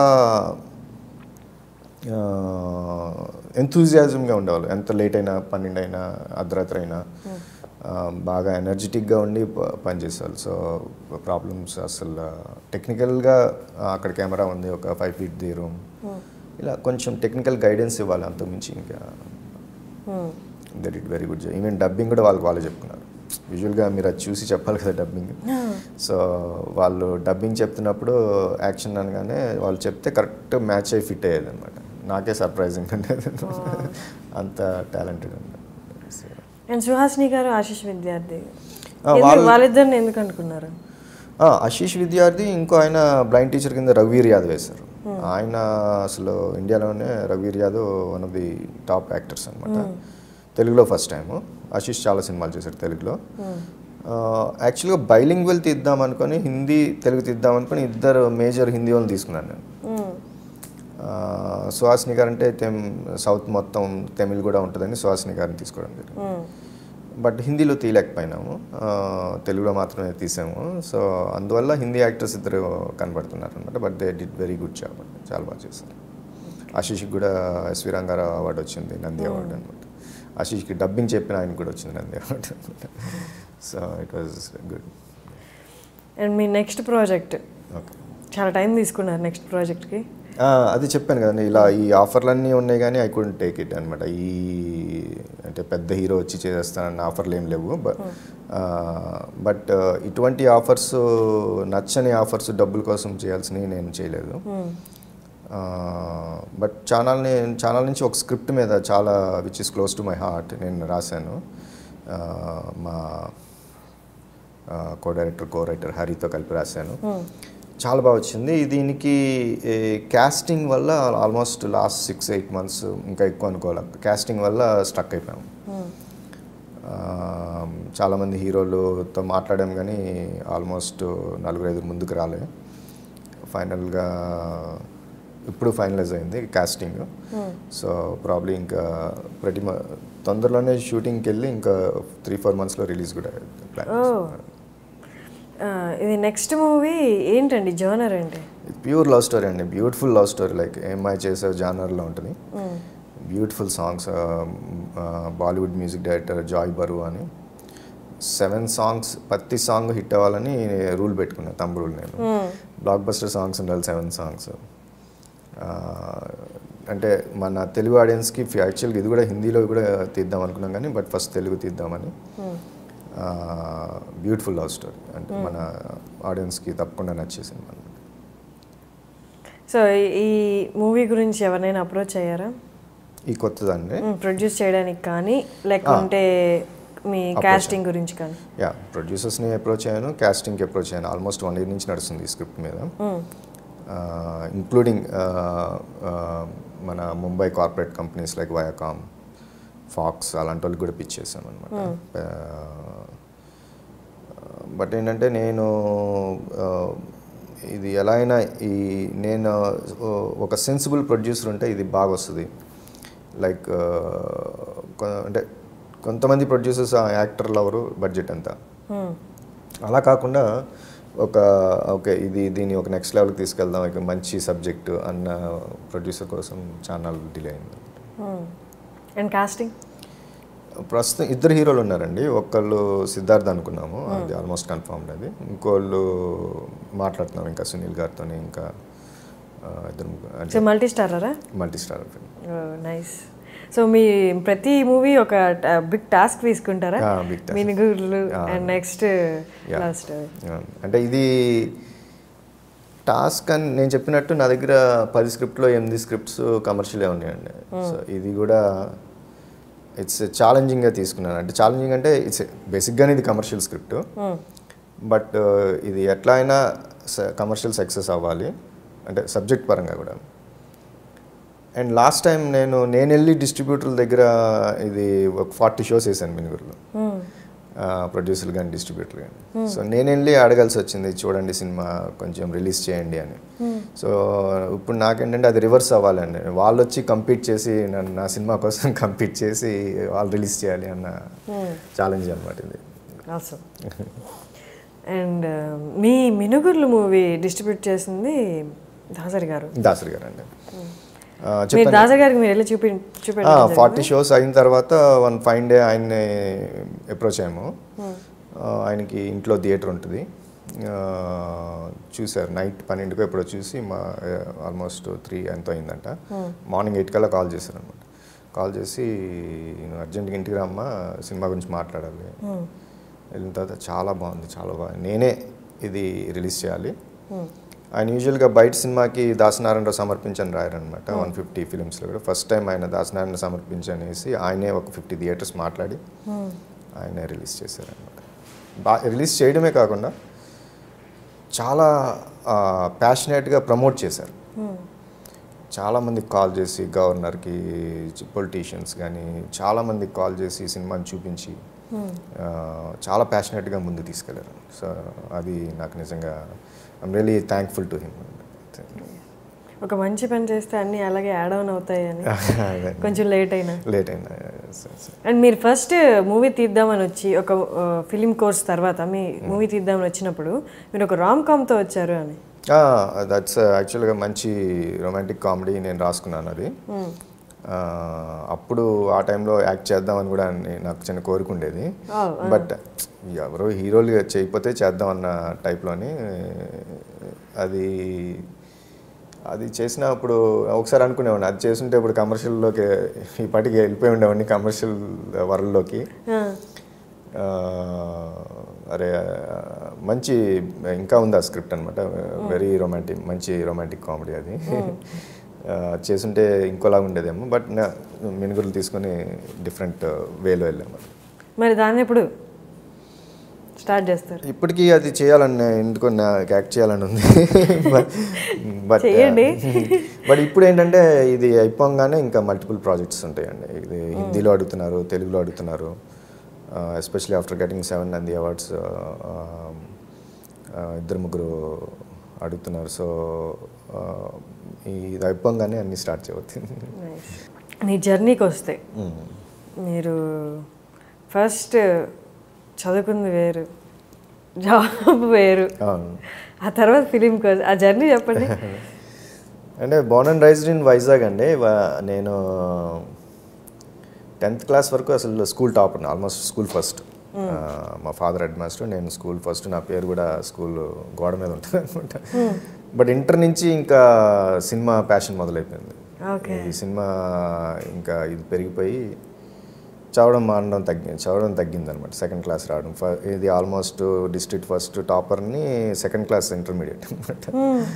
Speaker 2: ఎంతూజియాజంగా ఉండేవాళ్ళు ఎంత లేట్ అయినా పన్నెండు అయినా అర్ధరాత్రి అయినా ఆ, బాగా ఎనర్జెటిక్గా ఉండి ప- పనిచేసేవాళ్ళు సో ప్రాబ్లమ్స్ అసలు టెక్నికల్గా అక్కడ కెమెరా ఉంది ఒక ఫైవ్ ఫీట్ ది రూమ్ ఇలా కొంచెం టెక్నికల్ గైడెన్స్ ఇవ్వాలి అంతకుమించి ఇంకా that it very good even dubbing కూడా వాళ్ళకి వాళ్ళే చెప్పుకున్నారు యూజువల్గా మీరు అది చూసి చెప్పాలి కదా డబ్బింగ్ సో వాళ్ళు డబ్బింగ్ చెప్తున్నప్పుడు యాక్షన్ అనగానే వాళ్ళు చెప్తే కరెక్ట్ మ్యాచ్ అయి ఫిట్ అయ్యేది అనమాట నాకే సర్ప్రైజింగ్ ఉండేది అంత టాలెంటెడ్ ఉండేది
Speaker 1: అండ్ సుహాసిని గారు ఆశిష్ విద్యార్థి
Speaker 2: ఆ,
Speaker 1: ఎందుకు-
Speaker 2: వాళ్ళు-
Speaker 1: వాళ్ళిద్దరిని ఎందుకు అనుకున్నారు
Speaker 2: ఆ, ఆశీష్ విద్యార్థి ఇంకో ఆయన బ్లైండ్ టీచర్ కింద రఘువీర్ యాదవ్ వేశారు ఆయన అసలు ఇండియాలోనే రఘువీర్ Yadav one of the top actors అనమాట తెలుగులో ఫస్ట్ టైం ఆశీష్ చాలా సినిమాలు చేశాడు తెలుగులో యాక్చువల్గా బైలింగ్వెల్ తీద్దాం అనుకొని హిందీ తెలుగు తీద్దాం అనుకొని ఇద్దరు మేజర్ హిందీ వాళ్ళని తీసుకున్నాను నేను
Speaker 1: మ్మ్.
Speaker 2: ఆ, సుహాసిని గారు అంటే తెమ్ సౌత్ మొత్తం తమిళ్ కూడా ఉంటుందని సుహాసిని గారిని తీసుకోవడం జరిగింది
Speaker 1: మ్మ్.
Speaker 2: బట్ హిందీలో తీయలేకపోయినాము ఆ, తెలుగులో మాత్రమే తీసాము సో అందువల్ల హిందీ యాక్టర్స్ ఇద్దరు కనబడుతున్నారు అనమాట but they did very good job చాలా బాగా చేశారు ఆశీష్కి కూడా ఎస్వి రంగారావు అవార్డు వచ్చింది నంది అవార్డు అనమాట ఆశీష్కి డబ్బింగ్ చెప్పిన ఆయనకు కూడా వచ్చింది నంది అవార్డు అనమాట so it was good
Speaker 1: and మీ నెక్స్ట్ ప్రాజెక్ట్
Speaker 2: ఓకే
Speaker 1: చాలా టైం తీసుకున్నారు నెక్స్ట్ ప్రాజెక్ట్కి
Speaker 2: అది చెప్పాను కదండి ఇలా ఈ ఆఫర్లన్నీ ఉన్నాయి కానీ ఐ కుడెంట్ టేక్ ఇట్ అనమాట ఈ అంటే పెద్ద హీరో వచ్చి చేసేస్తానన్న ఆఫర్లు ఏం లేవు బట్ ఇటువంటి ఆఫర్స్ నచ్చని ఆఫర్స్ డబ్బుల కోసం చేయాల్సినవి నేను చేయలేదు బట్ ఛానల్ని ఛానల్ నుంచి ఒక స్క్రిప్ట్ మీద చాలా which is close to my heart నేను రాశాను ఆ, మా కో డైరెక్టర్ కో రైటర్ హరితో కలిపి రాశాను చాలా బాగా వచ్చింది దీనికి క్యాస్టింగ్ వల్ల almost last six eight months ఇంకా ఎక్కువ అనుకోవాలి క్యాస్టింగ్ వల్ల స్ట్రక్ అయిపోయాము ఆ, చాలామంది హీరోలతో మాట్లాడాం కానీ ఆల్మోస్ట్ నలుగురు ఐదు ముందుకు రాలే ఫైనల్గా ఇప్పుడు ఫైనలైజ్ అయింది కాస్టింగ్ సో ప్రాబ్లీ ఇంకా ప్రతి తొందరలోనే షూటింగ్కి వెళ్ళి ఇంకా త్రీ ఫోర్ మంత్స్లో రిలీజ్ కూడా ప్లాన్
Speaker 1: ఓ ఇది నెక్స్ట్ మూవీ ఏంటండి జోనర్ ఏంటి
Speaker 2: ప్యూర్ లవ్ స్టోరీ అండి బ్యూటిఫుల్ లవ్ స్టోరీ లైక్ ఏమై చేసే జానర్లో ఉంటుంది beautiful songs Bollywood music director Joi Barua అని సెవెన్ సాంగ్స్ ప్రతి సాంగ్ హిట్ అవ్వాలని రూల్ పెట్టుకున్నాను తమ్ముడు నేను బ్లాక్ బస్టర్ సాంగ్స్ ఉండాలి సెవెన్ సాంగ్స్ అంటే మన తెలుగు ఆడియన్స్కి యాక్చువల్గా ఇది కూడా హిందీలో కూడా తీద్దాం అనుకున్నాం కానీ బట్ ఫస్ట్ తెలుగు తీద్దామని బ్యూటిఫుల్ లవ్ స్టోరీ అంటే మన ఆడియన్స్కి తప్పకుండా నచ్చేసింది అనమాట
Speaker 1: సో ఈ మూవీ గురించి ఎవరైనా అప్రోచ్ అయ్యారా
Speaker 2: ఈ కొత్తదండి
Speaker 1: ప్రొడ్యూస్ చేయడానికి కానీ లేకుంటే మీ కాస్టింగ్ గురించి కానీ
Speaker 2: యా ప్రొడ్యూసర్స్ని అప్రోచ్ అయ్యాను కాస్టింగ్కి అప్రోచ్ అయ్యాను ఆల్మోస్ట్ వన్ ఇయర్ నుంచి నడుస్తుంది ఈ స్క్రిప్ట్ మీద ఇంక్లూడింగ్ మన Mumbai corporate companies like Viacom Fox అలాంటి వాళ్ళకి కూడా పిచ్ చేశాను అనమాట బట్ ఏంటంటే నేను ఆ, ఇది ఎలా అయినా ఈ నేను ఆ, ఒక సెన్సిబుల్ ప్రొడ్యూసర్ ఉంటే ఇది బాగా వస్తుంది లైక్ అంటే కొంతమంది ప్రొడ్యూసర్స్ యాక్టర్లు ఎవరు బడ్జెట్ ఎంత అలా కాకుండా ఒక ఓకే ఇది దీన్ని ఒక నెక్స్ట్ లెవెల్కి తీసుకెళ్దాం ఇక మంచి సబ్జెక్ట్ అన్న ప్రొడ్యూసర్ కోసం ఛానల్ డిలే అయింది
Speaker 1: అండ్ కాస్టింగ్
Speaker 2: ప్రస్తుతం ఇద్దరు హీరోలు ఉన్నారండి ఒకళ్ళు సిద్ధార్థ్ అనుకున్నాము అది ఆల్మోస్ట్ కన్ఫర్మ్డ్ అది ఇంకోళ్ళు మాట్లాడుతున్నాం ఇంకా సునీల్ గారితో ఇంకా ఆ, ఇద్దరు ముగ్గురు
Speaker 1: సో మల్టీ స్టారరా
Speaker 2: multi star film
Speaker 1: nice so మీ ప్రతి మూవీ ఒక బిగ్ టాస్క్ తీసుకుంటారా
Speaker 2: Ah, big task.
Speaker 1: Minugurulu
Speaker 2: Ah.
Speaker 1: And next
Speaker 2: Yeah.
Speaker 1: లాస్ట్
Speaker 2: అంటే ఇది టాస్క్ అని నేను చెప్పినట్టు నా దగ్గర పది స్క్రిప్ట్లో ఎనిమిది స్క్రిప్ట్స్ కమర్షియలే ఉన్నాయండి సో ఇది కూడా ఇట్స్ ఛాలెంజింగ్గా తీసుకున్నాను అంటే ఛాలెంజింగ్ అంటే ఇట్స్ బేసిక్గానే ఇది కమర్షియల్ స్క్రిప్ట్ బట్ ఇది ఎట్లా అయినా కమర్షియల్ సక్సెస్ అవ్వాలి అంటే సబ్జెక్ట్ పరంగా కూడా అండ్ లాస్ట్ టైం నేను నేను వెళ్ళి డిస్ట్రిబ్యూటర్ల దగ్గర ఇది ఒక ఫార్టీ షోస్ వేసాను మినుగురులో ప్రొడ్యూసర్ కానీ డిస్ట్రిబ్యూటర్ కానీ సో నేను వెళ్ళి అడగాల్సి వచ్చింది చూడండి సినిమా కొంచెం రిలీజ్ చేయండి అని సో ఇప్పుడు నాకేంటంటే అది రివర్స్ అవ్వాలండి వాళ్ళు వచ్చి కంపీట్ చేసి నన్ను నా సినిమా కోసం కంపీట్ చేసి వాళ్ళు రిలీజ్ చేయాలి అన్న ఛాలెంజ్ అనమాట ఇది
Speaker 1: ఆల్సో అండ్ మీ మినుగుర్లు మూవీ డిస్ట్రిబ్యూట్ చేసింది దాసరి గారు
Speaker 2: దాసరి గారు అండి ఆ,
Speaker 1: మీరు
Speaker 2: చెప్పండి
Speaker 1: దాసరి గారికి మీరు వెళ్ళి చూపి చూపెట్టారు
Speaker 2: ఫార్టీ షోస్ అయిన తర్వాత వన్ ఫైన్ డే ఆయన్ని అప్రోచ్ అయ్యాము ఆ, ఆయనకి ఇంట్లో థియేటర్ ఉంటుంది ఆ, చూశారు నైట్ పన్నెండుకో ఎప్పుడో చూసి మా ఆల్మోస్ట్ త్రీ ఎంతో అయిందంట మార్నింగ్ ఎయిట్ కల్లా కాల్ చేశారు అనమాట కాల్ చేసి నేను అర్జెంట్గా ఇంటికి రమ్మా సినిమా గురించి మాట్లాడాలి వెళ్ళిన తర్వాత చాలా బాగుంది చాలా బాగుంది నేనే ఇది రిలీజ్ చేయాలి ఆయన యూజువల్గా బయట సినిమాకి దాసనారాయణరావు సమర్పించని రాయరనమాట వన్ ఫిఫ్టీ ఫిలిమ్స్లో కూడా ఫస్ట్ టైం ఆయన దాసనారాయణ సమర్పించనేసి ఆయనే ఒక ఫిఫ్టీ థియేటర్స్ మాట్లాడి ఆయనే రిలీజ్ చేశారనమాట బా రిలీజ్ చేయడమే కాకుండా చాలా ప్యాషనేట్గా ప్రమోట్ చేశారు చాలామందికి కాల్ చేసి గవర్నర్కి పొలిటీషియన్స్ కానీ చాలామందికి కాల్ చేసి ఈ సినిమాని చూపించి ఆ, చాలా ప్యాషనెట్గా ముందు తీసుకెళ్లారు సో అది నాకు నిజంగా I'm really thankful to him
Speaker 1: ఒక మంచి పని చేస్తే అన్నీ అలాగే యాడ్ ఆన్ అవుతాయి అని కొంచెం లేట్ అయినా
Speaker 2: లేట్ అయినా సరే, సరే.
Speaker 1: అండ్ మీరు ఫస్ట్ మూవీ తీద్దామని వచ్చి ఒక ఫిలిం కోర్స్ తర్వాత మీ మూవీ తీద్దామని వచ్చినప్పుడు మీరు ఒక రామ్ కామ్తో వచ్చారు అని
Speaker 2: దట్స్ యాక్చువల్గా మంచి రొమాంటిక్ కామెడీ నేను రాసుకున్నాను అది ఆ, అప్పుడు ఆ టైంలో యాక్ట్ చేద్దామని కూడా నే- నాకు చిన్న కోరిక ఉండేది
Speaker 1: Oh,
Speaker 2: బట్ ఎవరో హీరోలు చేయకపోతే చేద్దాం అన్న టైప్లోని అది అది చేసినప్పుడు ఒకసారి అనుకునేవాడిని అది చేస్తుంటే ఇప్పుడు కమర్షియల్లోకి ఈ పాటికి వెళ్ళిపోయి ఉండేవాడిని కమర్షియల్ వరల్డ్లోకి ఆ, అరే ఆ, మంచి ఇంకా ఉంది ఆ స్క్రిప్ట్ అనమాట వెరీ రొమాంటిక్ మంచి రొమాంటిక్ కామెడీ అది ఆ, చేసుంటే ఇంకోలా ఉండేదేమో బట్ మినుగులు తీసుకొని డిఫరెంట్ వేలో వెళ్ళాము
Speaker 1: మరి దాన్ని ఎప్పుడు స్టార్ట్ చేస్తారు
Speaker 2: ఇప్పటికీ అది చేయాలని ఎందుకో నాకు యాక్ట్ చేయాలని ఉంది బట్
Speaker 1: చెయ్యండి.
Speaker 2: బట్ ఇప్పుడు ఏంటంటే ఇది అయిపోగానే ఇంకా మల్టిపుల్ ప్రాజెక్ట్స్ ఉంటాయండి ఇది హిందీలో అడుగుతున్నారు తెలుగులో అడుగుతున్నారు especially after getting seven Nandi awards ఇద్దరు ముగ్గురు అడుగుతున్నారు సో ఇది అయిపోగానే అన్నీ స్టార్ట్ చేయవచ్చు
Speaker 1: Nice. నీ జర్నీకి వస్తే మీరు ఫస్ట్ చదువుకుంది వేరు జాబ్ వేరు
Speaker 2: అవును
Speaker 1: ఆ తర్వాత ఫిలిం కోర్స్ ఆ జర్నీ చెప్పండి
Speaker 2: అంటే born and raised in Vizag అండి వా- నేను టెన్త్ క్లాస్ వరకు అసలు school topper almost school first మా ఫాదర్ హెడ్ మాస్టర్ నేను స్కూల్ ఫస్ట్ నా పేరు కూడా స్కూల్ గోడ మీద ఉంటుంది అనమాట బట్ ఇంటర్ నుంచి ఇంకా సినిమా ప్యాషన్ మొదలైపోయింది
Speaker 1: ఓకే
Speaker 2: ఈ సినిమా ఇంకా ఇది పెరిగిపోయి చదవడం మానడం తగ్గి చదవడం తగ్గింది అనమాట సెకండ్ క్లాస్ రావడం ఫ- ఇది ఆల్మోస్ట్ డిస్ట్రిక్ట్ ఫస్ట్ టాపర్ని సెకండ్ క్లాస్ ఇంటర్మీడియట్ అనమాట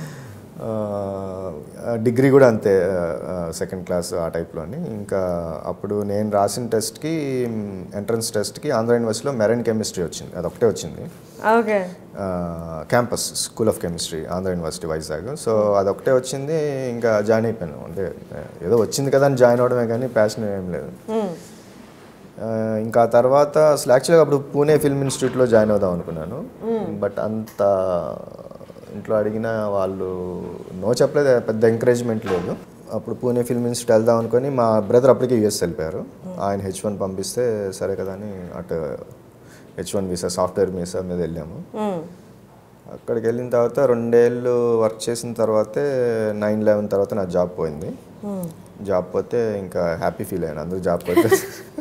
Speaker 2: డిగ్రీ కూడా అంతే సెకండ్ క్లాస్ ఆ టైప్లోని ఇంకా అప్పుడు నేను రాసిన టెస్ట్కి ఎంట్రన్స్ టెస్ట్కి ఆంధ్ర యూనివర్సిటీలో మెరైన్ కెమిస్ట్రీ వచ్చింది అది ఒకటే వచ్చింది
Speaker 1: okay
Speaker 2: campus school of chemistry Andhra university Vizag so అదొకటే వచ్చింది ఇంకా జాయిన్ అయిపోయాను అంటే ఏదో వచ్చింది కదా అని జాయిన్ అవడమే కానీ ప్యాషన్ ఏం లేదు ఆ, ఇంకా ఆ తర్వాత అసలు యాక్చువల్గా అప్పుడు పూణే ఫిల్మ్ ఇన్స్టిట్యూట్లో జాయిన్ అవుదాం అనుకున్నాను బట్ అంత ఇంట్లో అడిగిన వాళ్ళు నో చెప్పలేదు పెద్ద ఎంకరేజ్మెంట్ లేదు అప్పుడు పూణే ఫిల్మ్ ఇన్స్టిట్యూట్ వెళ్దాం అనుకొని మా బ్రదర్ అప్పటికే యూఎస్ వెళ్ళిపోయారు ఆయన హెచ్ వన్ పంపిస్తే సరే కదా అని అటు H one visa software visa మీద వెళ్ళాము అక్కడికి వెళ్ళిన తర్వాత రెండేళ్ళు వర్క్ చేసిన తర్వాతే నైన్ లెవెన్ తర్వాత నా జాబ్ పోయింది జాబ్ పోతే ఇంకా హ్యాపీ ఫీల్ అయ్యాను అందరూ జాబ్ పోతే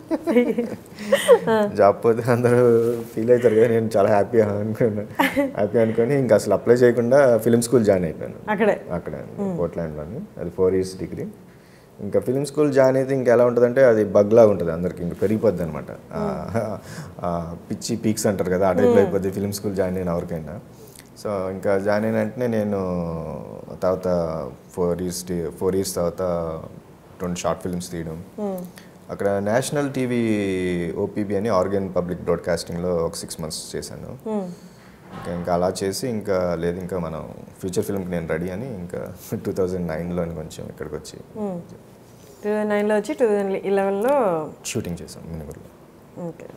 Speaker 2: జాబ్ పోతే అందరూ ఫీల్ అవుతారు కదా నేను చాలా హ్యాపీ అనుకున్నాను హ్యాపీ అనుకొని ఇంకా అసలు అప్లై చేయకుండా ఫిలిం స్కూల్ జాయిన్ అయిపోయాను
Speaker 1: అక్కడే
Speaker 2: అక్కడ పోర్ట్లాండ్లోని అది ఫోర్ ఇయర్స్ డిగ్రీ ఇంకా ఫిలిం స్కూల్ జాయిన్ అయితే ఇంకా ఎలా ఉంటుందంటే అది బగ్లా ఉంటుంది అందరికి ఇంకా పెరిగిపోద్ది అనమాట పిచ్చి పీక్స్ అంటారు కదా ఆ టైప్లో అయిపోద్ది ఫిలిం స్కూల్ జాయిన్ అయిన ఎవరికైనా సో ఇంకా జాయిన్ అయిన వెంటనే నేను తర్వాత ఫోర్ ఇయర్స్ ఫోర్ ఇయర్స్ తర్వాత రెండు షార్ట్ ఫిల్మ్స్ తీయడం అక్కడ నేషనల్ టీవీ ఓపీబీ అని ఆర్గన్ పబ్లిక్ బ్రాడ్కాస్టింగ్లో ఒక సిక్స్ మంత్స్ చేశాను ఇంకా ఇంకా అలా చేసి ఇంకా లేదు ఇంకా మనం ఫ్యూచర్ ఫిల్మ్కి నేను రెడీ అని ఇంకా టూ థౌజండ్ నైన్లో కొంచెం ఇక్కడికి వచ్చి
Speaker 1: టూ థౌజండ్ నైన్లో వచ్చి టూ థౌజండ్ ఇలెవెన్లో
Speaker 2: షూటింగ్ చేశాం మినుగురులో
Speaker 1: ఓకే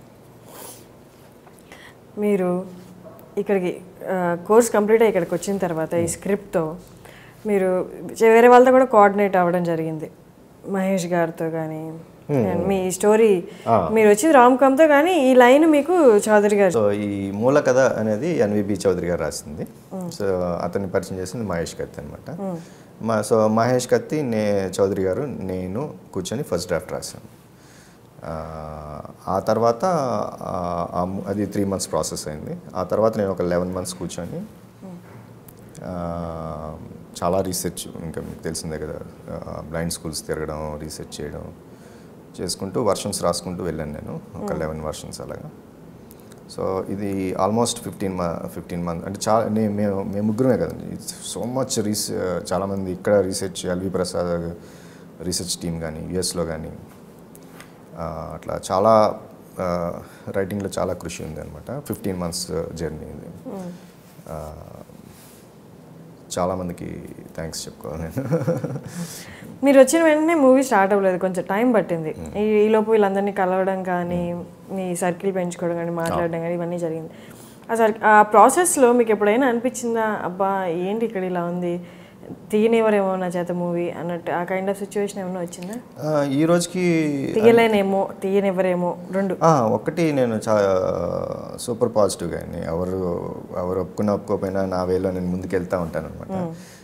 Speaker 1: మీరు ఇక్కడికి కోర్స్ కంప్లీట్ అయ్యి ఇక్కడికి వచ్చిన తర్వాత ఈ స్క్రిప్ట్తో మీరు వేరే వాళ్ళతో కూడా కోఆర్డినేట్ అవ్వడం జరిగింది మహేష్ గారితో కానీ మీ స్టోరీ మీరు వచ్చింది రామ్ కామ్తో కానీ ఈ లైన్ మీకు చౌదరి గారు
Speaker 2: సో ఈ మూల కథ అనేది ఎన్విబి చౌదరి గారు రాసింది సో అతన్ని పరిచయం చేసింది మహేష్ కత్తి అనమాట మా సో మహేష్ కత్తి నే చౌదరి గారు నేను కూర్చొని ఫస్ట్ డ్రాఫ్ట్ రాశాను ఆ, ఆ తర్వాత ఆ, ఆ ము- అది త్రీ మంత్స్ ప్రాసెస్ అయింది ఆ తర్వాత నేను ఒక లెవెన్ మంత్స్ కూర్చొని ఆ, చాలా రీసెర్చ్ ఇంకా మీకు తెలిసిందే కదా బ్లైండ్ స్కూల్స్ తిరగడం రీసెర్చ్ చేయడం చేసుకుంటూ వర్షన్స్ రాసుకుంటూ వెళ్ళాను నేను ఒక లెవెన్ వర్షన్స్ అలాగా సో ఇది ఆల్మోస్ట్ ఫిఫ్టీన్ మా ఫిఫ్టీన్ మంత్ అంటే చాలా నేను మేము మేము ముగ్గురమే కదండి సో మచ్ రీస్ చాలామంది ఇక్కడ research LV Prasad research team కానీ యుఎస్లో కానీ అట్లా చాలా రైటింగ్లో చాలా కృషి ఉంది అనమాట ఫిఫ్టీన్ మంత్స్ జర్నీ ఇది ఆ, చాలామందికి థ్యాంక్స్ చెప్పుకోవాలి నేను
Speaker 1: మీరు వచ్చిన వెంటనే మూవీ స్టార్ట్ అవ్వలేదు కొంచెం టైం పట్టింది ఈ ఈలోపు వీళ్ళందరినీ కలవడం కానీ మీ సర్కిల్ పెంచుకోవడం కానీ మాట్లాడడం కానీ ఇవన్నీ జరిగింది ఆ సర్ ఆ ప్రాసెస్లో మీకు ఎప్పుడైనా అనిపించిందా అబ్బా ఏంటి ఇక్కడ ఇలా ఉంది తీయనివ్వరేమో నా చేత మూవీ అన్నట్టు ఆ కైండ్ ఆఫ్ సిచ్యువేషన్ ఏమైనా వచ్చిందా
Speaker 2: ఆ, ఈ రోజుకి
Speaker 1: తీయలేనేమో తీయనివ్వరేమో రెండు
Speaker 2: ఆ, ఒకటి నేను చాలా సూపర్ పాజిటివ్గా అండి ఎవరు ఎవరు ఒప్పుకున్నా ఒప్పుకోకపోయినా నా వేలో నేను ముందుకు వెళ్తూ ఉంటాను అనమాట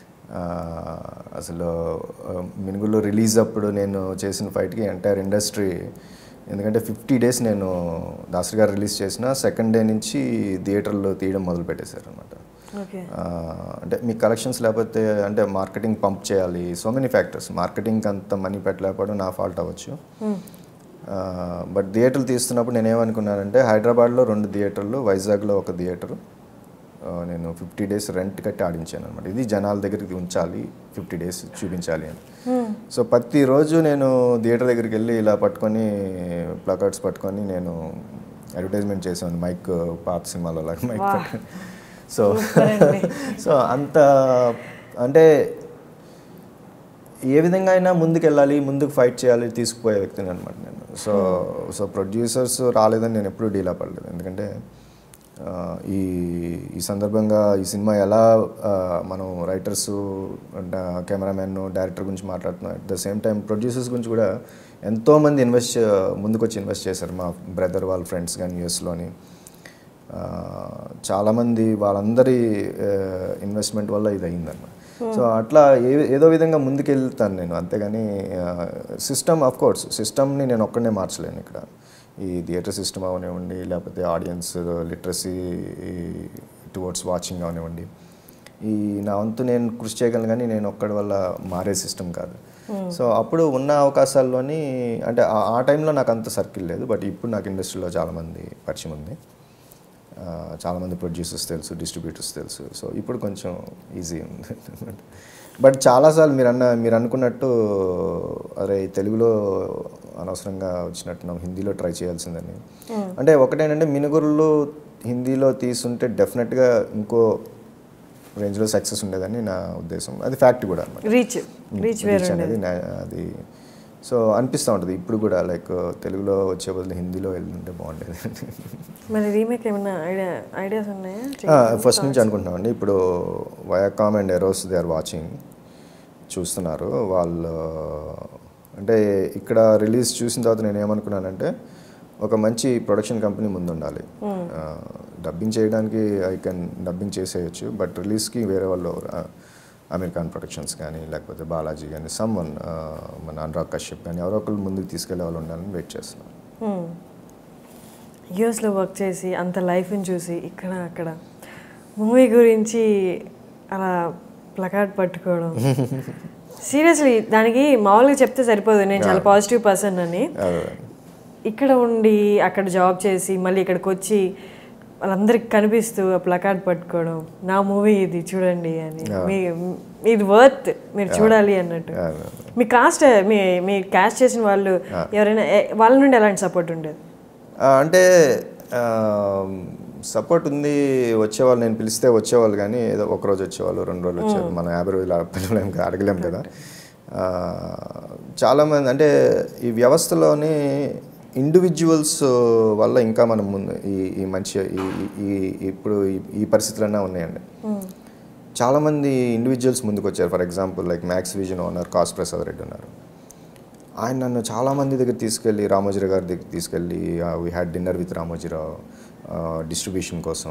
Speaker 2: అసలు ఆ, మినుగులో రిలీజ్ అప్పుడు నేను చేసిన ఫైట్కి ఎంటైర్ ఇండస్ట్రీ ఎందుకంటే ఫిఫ్టీ డేస్ నేను దాసరి గారు రిలీజ్ చేసిన సెకండ్ డే నుంచి థియేటర్లో తీయడం మొదలు పెట్టేశారు అనమాట
Speaker 1: ఓకే
Speaker 2: ఆ, అంటే మీ కలెక్షన్స్ లేకపోతే అంటే మార్కెటింగ్ పంప్ చేయాలి సో మెనీ ఫ్యాక్టర్స్ మార్కెటింగ్కి అంత మనీ పెట్టలేకపోవడం నా ఫాల్ట్ అవ్వచ్చు బట్ థియేటర్లు తీస్తున్నప్పుడు నేను ఏమనుకున్నానంటే హైదరాబాద్లో రెండు థియేటర్లు వైజాగ్లో ఒక థియేటరు ఆ, నేను ఫిఫ్టీ డేస్ రెంట్ కట్టి ఆడించాను అనమాట ఇది జనాల దగ్గరికి ఉంచాలి ఫిఫ్టీ డేస్ చూపించాలి అని సో ప్రతిరోజు నేను థియేటర్ దగ్గరికి వెళ్ళి ఇలా పట్టుకొని ప్లకార్డ్స్ పట్టుకొని నేను అడ్వర్టైజ్మెంట్ చేశాను మైక్ పాత సినిమాలో లాగా మైక్ పట్టుకొని సో సో అంత అంటే ఏ విధంగా అయినా ముందుకు వెళ్ళాలి ముందుకు ఫైట్ చేయాలి తీసుకుపోయే వ్యక్తిని అనమాట నేను సో సో ప్రొడ్యూసర్స్ రాలేదని నేను ఎప్పుడూ డీలా పడలేదు ఎందుకంటే ఆ, ఈ ఈ సందర్భంగా ఈ సినిమా ఎలా ఆ, మనం రైటర్స్ కెమెరామెన్ డైరెక్టర్ గురించి మాట్లాడుతున్నాం at the same time producers గురించి కూడా ఎంతోమంది ఇన్వెస్ట్ ముందుకు వచ్చి ఇన్వెస్ట్ చేశారు మా బ్రదర్ వాళ్ళ ఫ్రెండ్స్ కానీ యూఎస్లోని ఆ, చాలామంది వాళ్ళందరి ఇన్వెస్ట్మెంట్ వల్ల ఇది అయిందన్నమాట సో అట్లా ఏ ఏదో విధంగా ముందుకెళ్తాను నేను అంతేగాని సిస్టమ్ ఆఫ్ కోర్స్ సిస్టమ్ని నేను ఒక్కడనే మార్చలేను ఇక్కడ ఈ థియేటర్ సిస్టమ్ అవనివ్వండి లేకపోతే ఆడియన్స్ లిటరసీ టువర్డ్స్ వాచింగ్ అవనివ్వండి ఈ నా వంతు నేను కృషి చేయగలను కానీ నేను ఒక్కడి వల్ల మారే సిస్టమ్ కాదు సో అప్పుడు ఉన్న అవకాశాల్లోని అంటే ఆ- ఆ టైంలో నాకు అంత సర్కిల్ లేదు బట్ ఇప్పుడు నాకు ఇండస్ట్రీలో చాలామంది పరిచయం ఉంది ఆ, చాలామంది ప్రొడ్యూసర్స్ తెలుసు డిస్ట్రిబ్యూటర్స్ తెలుసు సో ఇప్పుడు కొంచెం ఈజీ ఉంది బట్ చాలాసార్లు మీరు అన్న మీరు అనుకున్నట్టు అరే తెలుగులో అనవసరంగా వచ్చినట్టు హిందీలో ట్రై చేయాల్సిందని అంటే ఒకటేంటంటే మినుగురులు హిందీలో తీసుంటే డెఫినెట్గా ఇంకో రేంజ్లో సక్సెస్ ఉండేదని నా ఉద్దేశం అది ఫ్యాక్ట్ కూడా అనమాట
Speaker 1: రీచ్ రీచ్ వేరు
Speaker 2: రీచ్ అనేది నా- అది సో అనిపిస్తూ ఉంటుంది ఇప్పుడు కూడా లైక్ తెలుగులో వచ్చే బదులు హిందీలో వెళ్ళుంటే బాగుండేది
Speaker 1: మరి రీమేక్ ఏమైనా ఐడియా ఐడియాస్ ఉన్నాయా
Speaker 2: ఫస్ట్ నుంచి అనుకుంటున్నామండి ఇప్పుడు Viacom and Eros they are watching చూస్తున్నారు వాళ్ళు అంటే ఇక్కడ రిలీజ్ చూసిన తర్వాత నేను ఏమనుకున్నానంటే ఒక మంచి ప్రొడక్షన్ కంపెనీ ముందు ఉండాలి డబ్బింగ్ చేయడానికి ఐ కెన్ డబ్బింగ్ చేసేయచ్చు బట్ రిలీజ్కి వేరే వాళ్ళు అమీర్ ఖాన్ ప్రొడక్షన్స్ కానీ లేకపోతే బాలాజీ కానీ సమ్ వన్ మన అనురాగ్ కశ్యప్ కానీ ఎవరో ఒకరు ముందుకు తీసుకెళ్లే వాళ్ళు ఉండాలని వెయిట్ చేస్తున్నాను
Speaker 1: యూఎస్లో వర్క్ చేసి అంత లైఫ్ని చూసి ఇక్కడ అక్కడ మూవీ గురించి అలా ప్లకార్డ్ పట్టుకోవడం సీరియస్లీ దానికి మామూలుగా చెప్తే సరిపోదు నేను చాలా పాజిటివ్ పర్సన్ అని
Speaker 2: అదే.
Speaker 1: ఇక్కడ ఉండి అక్కడ జాబ్ చేసి మళ్ళీ ఇక్కడికి వచ్చి వాళ్ళందరికి కనిపిస్తూ ఆ ప్లకార్డ్ పట్టుకోవడం నా మూవీ ఇది చూడండి అని మీ ఇది వర్త్ మీరు చూడాలి అన్నట్టు
Speaker 2: అదే.
Speaker 1: మీ కాస్ట్ మీ మీ క్యాస్ట్ చేసిన వాళ్ళు ఎవరైనా ఏ- వాళ్ళ నుండి ఎలాంటి సపోర్ట్ ఉండేది
Speaker 2: ఆ, అంటే సపోర్ట్ ఉంది వచ్చేవాళ్ళు నేను పిలిస్తే వచ్చేవాళ్ళు కానీ ఏదో ఒక రోజు వచ్చేవాళ్ళు రెండు రోజులు వచ్చేవాళ్ళు మనం యాభై రోజులు పిల్లలేం కదా అడగలేం కదా ఆ, చాలామంది అంటే ఈ వ్యవస్థలోని ఇండివిజువల్స్ వల్ల ఇంకా మనం ముందు ఈ ఈ మంచి ఈ ఈ- ఇప్పుడు ఈ- ఈ పరిస్థితులన్నా ఉన్నాయండి చాలామంది ఇండివిజువల్స్ ముందుకు వచ్చారు for example like Max Vision owner కాస్ ప్రసాద్ రెడ్డి ఉన్నారు ఆయన నన్ను చాలామంది దగ్గర తీసుకెళ్ళి రామోజీరావు గారి దగ్గర తీసుకెళ్ళి we had dinner with Ramoji Rao distribution కోసం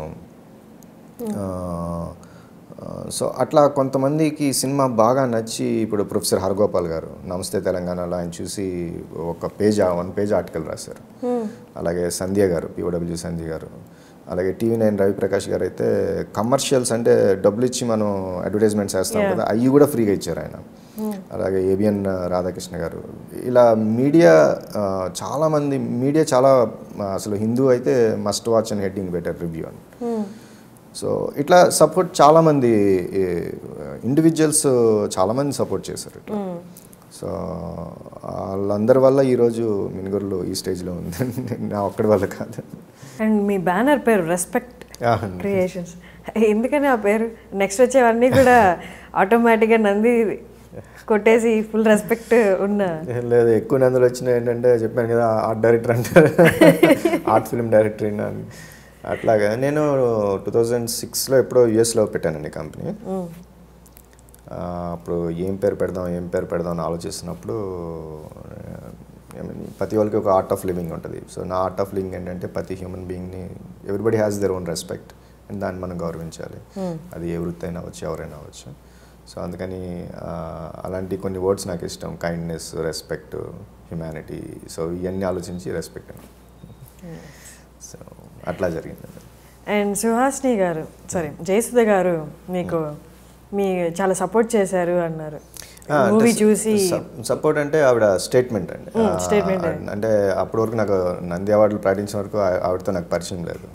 Speaker 2: సో అట్లా కొంతమందికి సినిమా బాగా నచ్చి ఇప్పుడు ప్రొఫెసర్ హరగోపాల్ గారు నమస్తే తెలంగాణలో ఆయన చూసి ఒక పేజ్ వన్ పేజ్ ఆర్టికల్ రాశారు అలాగే సంధ్య గారు పిఓడబ్ల్యూ సంధ్య గారు అలాగే టీవీ నైన్ రవిప్రకాష్ గారు అయితే కమర్షియల్స్ అంటే డబ్బులు ఇచ్చి మనం అడ్వర్టైజ్మెంట్స్ వేస్తాం కదా అవి కూడా ఫ్రీగా ఇచ్చారు ఆయన అలాగే ఏబిఎన్ రాధాకృష్ణ గారు ఇలా మీడియా ఆ, చాలామంది మీడియా చాలా ఆ, అసలు హిందూ అయితే must watch and heading better review అని సో ఇట్లా సపోర్ట్ చాలామంది ఇండివిజువల్స్ చాలామంది సపోర్ట్ చేశారు ఇట్లా సో వాళ్ళందరి వల్ల ఈరోజు మినుగురులో ఈ స్టేజ్లో ఉంది నా ఒక్కడి వల్ల కాదు
Speaker 1: అండ్ మీ బ్యానర్ పేరు రెస్పెక్ట్ క్రియేషన్స్ ఎందుకని ఆ పేరు నెక్స్ట్ వచ్చేవన్నీ కూడా ఆటోమేటిక్గా నంది కొట్టేసి ఫుల్ రెస్పెక్ట్ ఉన్న
Speaker 2: ఏం లేదు ఎక్కువ నందులు వచ్చినాయి ఏంటంటే చెప్పాను కదా ఆర్ట్ డైరెక్టర్ అంటారు ఆర్ట్ ఫిల్మ్ డైరెక్టర్ అయినా అని. అట్లాగా నేను టూ థౌజండ్ సిక్స్లో ఎప్పుడో యూఎస్లో పెట్టానండి కంపెనీ ఆ, అప్పుడు ఏం పేరు పెడదాం ఏం పేరు పెడదాం అని ఆలోచిస్తున్నప్పుడు ఐ మీన్ ప్రతి వాళ్ళకి ఒక ఆర్ట్ ఆఫ్ లివింగ్ ఉంటుంది సో నా ఆర్ట్ ఆఫ్ లివింగ్ ఏంటంటే ప్రతి హ్యూమన్ బీయింగ్ని everybody has their own respect and దాన్ని మనం గౌరవించాలి అది ఏ వృత్తి అయినా అవ్వచ్చు ఎవరైనా అవ్వచ్చు సో అందుకని ఆ, అలాంటి కొన్ని వర్డ్స్ నాకు ఇష్టం కైండ్నెస్ రెస్పెక్ట్ హ్యుమానిటీ సో ఇవన్నీ ఆలోచించి రెస్పెక్ట్ అని సో అట్లా జరిగింది
Speaker 1: అండ్ సుహాస్ని గారు సారీ జయసుధ గారు మీకు మీ చాలా సపోర్ట్ చేశారు అన్నారు మూవీ చూసి
Speaker 2: సపోర్ట్ అంటే ఆవిడ స్టేట్మెంట్ అండి
Speaker 1: Mm, statement.
Speaker 2: ఆ, అంటే అప్పటి వరకు నాకు నంది అవార్డులు ప్రకటించిన వరకు ఆ- ఆవిడతో నాకు పరిచయం లేదు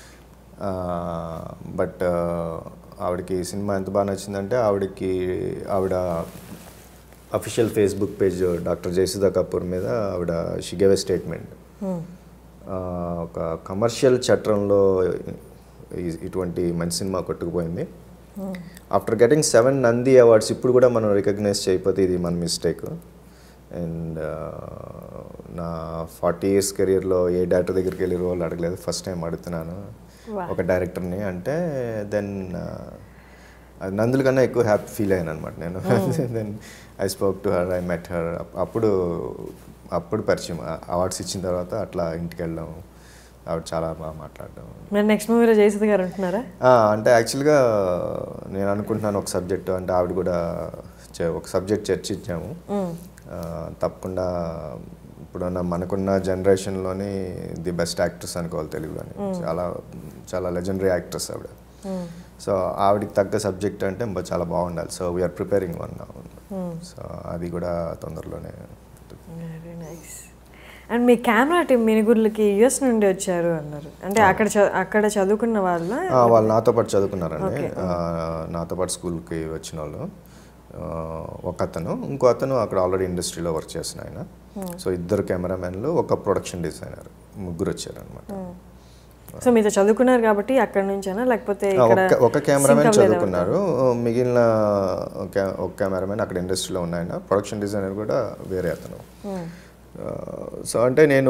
Speaker 2: బట్ ఆవిడకి సినిమా ఎంత బాగా నచ్చిందంటే ఆవిడకి ఆవిడ official Facebook page doctor Jayasudha Kapoor మీద ఆవిడ షిగేవే స్టేట్మెంట్ ఒక కమర్షియల్ చట్రంలో ఈ- ఇటువంటి మంచి సినిమా కొట్టుకుపోయింది after getting seven Nandi awards ఇప్పుడు కూడా మనం రికగ్నైజ్ చేయకపోతే ఇది మన మిస్టేక్ అండ్ నా ఫార్టీ ఇయర్స్ కెరియర్లో ఏ డైరెక్టర్ దగ్గరికి వెళ్ళి రోల్ అడగలేదు ఫస్ట్ టైం అడుగుతున్నాను
Speaker 1: Wow.
Speaker 2: ఒక డైరెక్టర్ని అంటే దెన్ అది నందుల కన్నా ఎక్కువ హ్యాపీ ఫీల్ అయ్యాను అనమాట నేను then I spoke to her I met her అప్పుడు అప్పుడు పరిచయం అవార్డ్స్ ఇచ్చిన తర్వాత అట్లా ఇంటికి వెళ్ళడం ఆవిడ చాలా బాగా మాట్లాడడం
Speaker 1: మరి నెక్స్ట్ మూవీలో జయసుధ గారు ఉంటున్నారా
Speaker 2: ఆ, అంటే యాక్చువల్గా నేను అనుకుంటున్నాను ఒక సబ్జెక్ట్ అంటే ఆవిడ కూడా చే- ఒక సబ్జెక్ట్ చర్చించాము ఆ, తప్పకుండా ఇప్పుడున్న మనకున్న జనరేషన్లోని ది బెస్ట్ యాక్ట్రెస్ అనుకోవాలి తెలుగులోని చాలా చాలా లెజెండరీ యాక్ట్రెస్ ఆవిడ సో ఆవిడకి తగ్గ సబ్జెక్ట్ అంటే బా- చాలా బాగుండాలి so we're preparing one so అది కూడా తొందరలోనే
Speaker 1: వెరీ నైస్ అండ్ మీ కెమెరా టీం మినిగుర్లకి యుఎస్ నుండి వచ్చారు అన్నారు అంటే అక్కడ చ- అక్కడ చదువుకున్న వాళ్ళ
Speaker 2: ఆ, వాళ్ళు నాతో పాటు చదువుకున్నారండి ఆ, నాతో పాటు స్కూల్కి వచ్చిన వాళ్ళు ఆ, ఒక అతను ఇంకో అతను అక్కడ ఆల్రెడీ ఇండస్ట్రీలో వర్క్ చేసిన ఆయన సో ఇద్దరు కెమెరామెన్లు ఒక ప్రొడక్షన్ డిజైనర్ ముగ్గురు వచ్చారనమాట
Speaker 1: సో మీతో చదువుకున్నారు కాబట్టి అక్కడ నుంచేనా లేకపోతే ఇక్కడ
Speaker 2: ఒక ఒక కెమెరామెన్
Speaker 1: sync అవ్వలేదా?
Speaker 2: చదువుకున్నారు మిగిలిన ఒక ఒక కెమెరామెన్ అక్కడ ఇండస్ట్రీలో ఉన్న ఆయన ప్రొడక్షన్ డిజైనర్ కూడా వేరే అతను సో అంటే నేను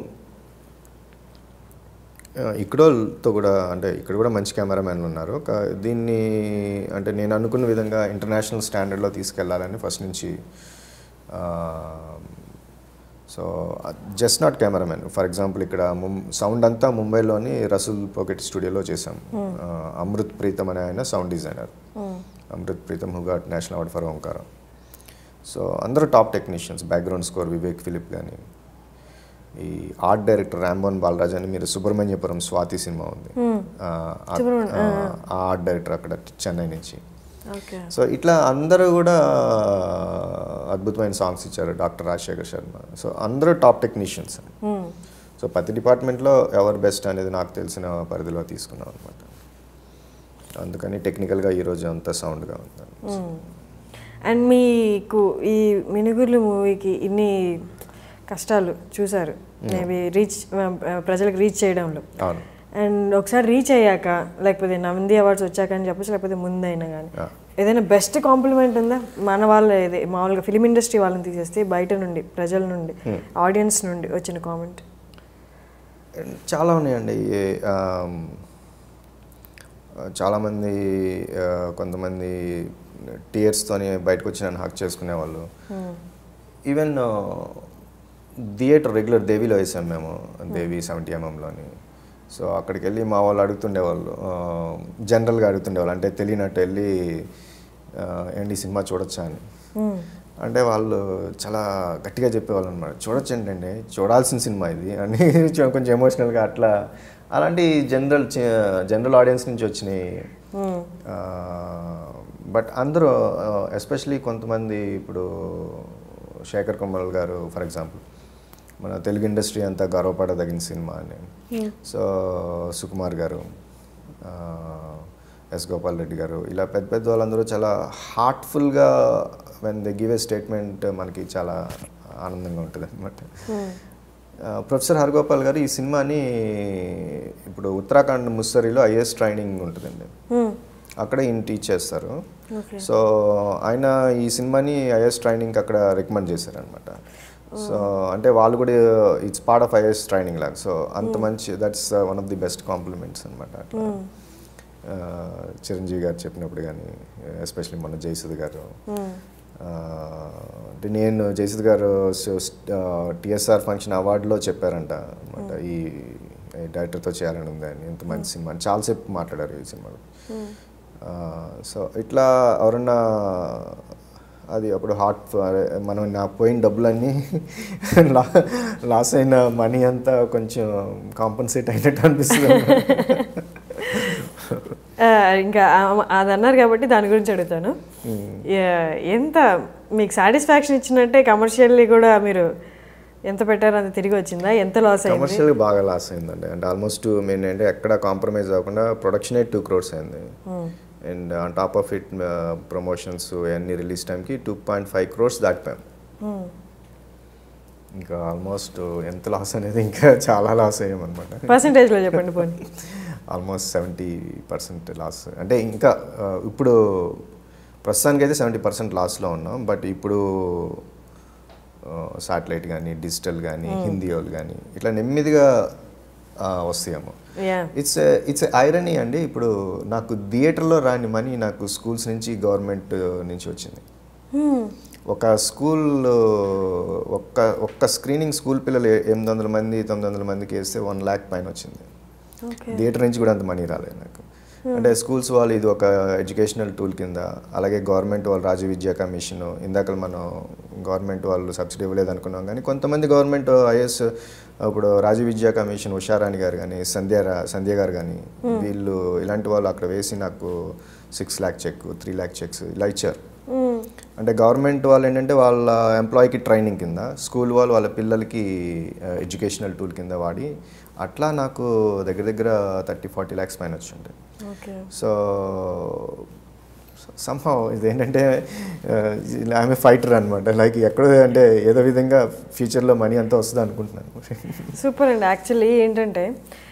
Speaker 2: ఆ, ఇక్కడోళ్ళతో కూడా అంటే ఇక్కడ కూడా మంచి కెమెరామెన్లు ఉన్నారు కా- దీన్ని అంటే నేను అనుకున్న విధంగా ఇంటర్నేషనల్ స్టాండర్డ్లో తీసుకెళ్లాలని ఫస్ట్ నుంచి so just not cameraman for example ఇక్కడ సౌండ్ అంతా ముంబైలోని రసూల్ పాకెట్ స్టూడియోలో చేసాం ఆ, అమృత్ ప్రీతం అనే ఆయన sound designer Amrit Pritam who got national award for Omkaram so అందరూ top technicians background score Vivek Philip కానీ ఈ ఆర్ట్ డైరెక్టర్ రాంబోన్ బాలరాజ్ అని మీరు సుబ్రహ్మణ్యపురం స్వాతి సినిమా ఉంది ఆ, ఆ- ఆ ఆర్ట్ డైరెక్టర్ అక్కడ చెన్నై నుంచి
Speaker 1: ఓకే
Speaker 2: సో ఇట్లా అందరూ కూడా అద్భుతమైన సాంగ్స్ ఇచ్చారు డాక్టర్ రాజశేఖర్ శర్మ సో అందరూ టాప్ టెక్నీషియన్స్ సో ప్రతి డిపార్ట్మెంట్లో ఎవరు బెస్ట్ అనేది నాకు తెలిసిన పరిధిలో తీసుకున్నాం అనమాట అందుకని టెక్నికల్గా ఈరోజు అంత సౌండ్గా ఉంది
Speaker 1: అండ్ మీకు ఈ మినుగుర్లు మూవీకి ఇన్ని కష్టాలు చూసారు మేబీ రీచ్ ప్రజలకు రీచ్ చేయడంలో
Speaker 2: అవును
Speaker 1: అండ్ ఒకసారి రీచ్ అయ్యాక లేకపోతే నంది అవార్డ్స్ వచ్చాక అని చెప్పచ్చు లేకపోతే ముందైనా కానీ
Speaker 2: Yeah.
Speaker 1: ఏదైనా బెస్ట్ కాంప్లిమెంట్ ఉందా మన వాళ్ళ ఏదే మామూలుగా ఫిలిం ఇండస్ట్రీ వాళ్ళని తీసేస్తే బయట నుండి ప్రజల నుండి ఆడియన్స్ నుండి వచ్చిన కామెంట్
Speaker 2: And చాలా ఉన్నాయండి ఈ, ఆమ్, చాలామంది ఆ, కొంతమంది టీయర్స్తోని బయటకు వచ్చి నన్ను హక్ చేసుకునేవాళ్ళు ఈవెన్ థియేటర్ రెగ్యులర్ దేవిలో వేసాం మేము దేవి సెవెంటీ ఎంఎంలోని సో అక్కడికి వెళ్ళి మా వాళ్ళు అడుగుతుండేవాళ్ళు జనరల్గా అడుగుతుండేవాళ్ళు అంటే తెలియనట్టు వెళ్ళి ఆ, ఏంటి ఈ సినిమా చూడొచ్చా అని అంటే వాళ్ళు చాలా గట్టిగా చెప్పేవాళ్ళు అనమాట చూడొచ్చు ఏంటండి చూడాల్సిన సినిమా ఇది అని చూ- కొంచెం ఎమోషనల్గా అట్లా అలాంటి జనరల్ జనరల్ ఆడియన్స్ నుంచి వచ్చినాయి బట్ అందరూ ఎస్పెషలీ కొంతమంది ఇప్పుడు శేఖర్ కమల్ గారు ఫర్ ఎగ్జాంపుల్ మన తెలుగు ఇండస్ట్రీ అంతా గర్వపడదగిన సినిమా అని సో సుకుమార్ గారు ఆ, ఎస్ గోపాల్ రెడ్డి గారు ఇలా పెద్ద పెద్ద వాళ్ళందరూ చాలా హార్ట్ఫుల్గా when they give a statement మనకి చాలా ఆనందంగా ఉంటుంది అనమాట ప్రొఫెసర్ హరగోపాల్ గారు ఈ సినిమాని ఇప్పుడు ఉత్తరాఖండ్ ముస్సరిలో ఐఏఎస్ ట్రైనింగ్ ఉంటుందండి అక్కడ ఈయన టీచ్ చేస్తారు
Speaker 1: ఓకే
Speaker 2: సో ఆయన ఈ సినిమాని ఐఎస్ ట్రైనింగ్ అక్కడ రికమెండ్ చేశారనమాట సో అంటే వాళ్ళు కూడా it's part of IS training లాగా సో అంత మంచి that's one of the best compliments అనమాట అట్లా ఆ, చిరంజీవి గారు చెప్పినప్పుడు కానీ ఎస్పెషల్లీ మన జయసుద్ గారు ఆ, అంటే నేను జయసుద్ గారు టిఎస్ఆర్ ఫంక్షన్ అవార్డులో చెప్పారంట అనమాట ఈ ఈ డైరెక్టర్తో చేయాలని ఉంది అని ఇంత మంచి సినిమా అని చాలాసేపు మాట్లాడారు ఈ సినిమాలో సో ఇట్లా ఎవరన్నా అది అప్పుడు హార్ట్ మనం నా పోయిన డబ్బులన్నీ లా లాస్ అయిన మనీ అంతా కొంచెం కాంపన్సేట్ అయినట్టు అనిపిస్తుంది
Speaker 1: ఆ, ఇంకా ఆ- అది అన్నారు కాబట్టి దాని గురించి అడుగుతాను యా- ఎంత మీకు సాటిస్ఫాక్షన్ ఇచ్చినట్టే కమర్షియల్లీ కూడా మీరు ఎంత పెట్టారో అంత తిరిగి వచ్చిందా ఎంత లాస్ అయింది
Speaker 2: కమర్షియల్ బాగా లాస్ అయిందండి అంటే ఆల్మోస్ట్ మెయిన్ అంటే ఎక్కడ కాంప్రమైజ్ అవ్వకుండా ప్రొడక్షనే టూ క్రోర్స్ అయింది and on top of it promotions అన్ని రిలీజ్ టైంకి టూ పాయింట్ ఫైవ్ క్రోర్స్ దాటిపోయాం ఇంకా ఆల్మోస్ట్ ఎంత లాస్ అనేది ఇంకా చాలా లాస్ అయ్యామన్నమాట
Speaker 1: పర్సంటేజ్లో చెప్పండి పోనీ
Speaker 2: ఆల్మోస్ట్ సెవెంటీ పర్సెంట్ లాస్ అంటే ఇంకా ఆ, ఇప్పుడు ప్రస్తుతానికి అయితే సెవెంటీ పర్సెంట్ లాస్లో ఉన్నాం బట్ ఇప్పుడు శాటిలైట్ కానీ డిజిటల్ కానీ హిందీ వాళ్ళు కానీ ఇట్లా నెమ్మదిగా ఆ, వస్తాయేమో
Speaker 1: యా
Speaker 2: ఇట్స్ ఇట్స్ ఐరనీ అండి ఇప్పుడు నాకు థియేటర్లో రాని మనీ నాకు స్కూల్స్ నుంచి గవర్నమెంట్ నుంచి వచ్చింది ఒక స్కూల్ ఒక్క ఒక్క స్క్రీనింగ్ స్కూల్ పిల్లలు ఏ- ఎనిమిది వందల మంది తొమ్మిది వందల మందికి వేస్తే వన్ ల్యాక్ పైన వచ్చింది
Speaker 1: ఓకే
Speaker 2: థియేటర్ నుంచి కూడా అంత మనీ రాలేదు నాకు అంటే స్కూల్స్ వాళ్ళు ఇది ఒక ఎడ్యుకేషనల్ టూల్ కింద అలాగే గవర్నమెంట్ వాళ్ళు రాజీవ్ విద్యా కమిషన్ ఇందాక మనం గవర్నమెంట్ వాళ్ళు సబ్సిడీ ఇవ్వలేదు అనుకున్నాం కానీ కొంతమంది గవర్నమెంట్ ఐఎస్ ఇప్పుడు రాజీవ్ విద్యా కమిషన్ ఉషారాణి గారు కానీ సంధ్య రా- సంధ్య గారు కానీ వీళ్ళు ఇలాంటి వాళ్ళు అక్కడ వేసి నాకు six lakh cheque three lakh cheques ఇలా ఇచ్చారు అంటే గవర్నమెంట్ వాళ్ళు ఏంటంటే వాళ్ళ ఎంప్లాయీకి ట్రైనింగ్ కింద స్కూల్ వాళ్ళు వాళ్ళ పిల్లలకి ఎడ్యుకేషనల్ టూల్ కింద వాడి అట్లా నాకు దగ్గర దగ్గర థర్టీ ఫార్టీ ల్యాక్స్ పైన వచ్చిండే
Speaker 1: ఓకే
Speaker 2: సో సంహవ్ ఇదేంటంటే ఆమె ఫైటర్ అనమాట లైక్ ఎక్కడో అంటే ఏదో విధంగా ఫ్యూచర్లో మనీ అంతా వస్తుంది అనుకుంటున్నాను
Speaker 1: సూపర్ అండి యాక్చువల్లీ ఏంటంటే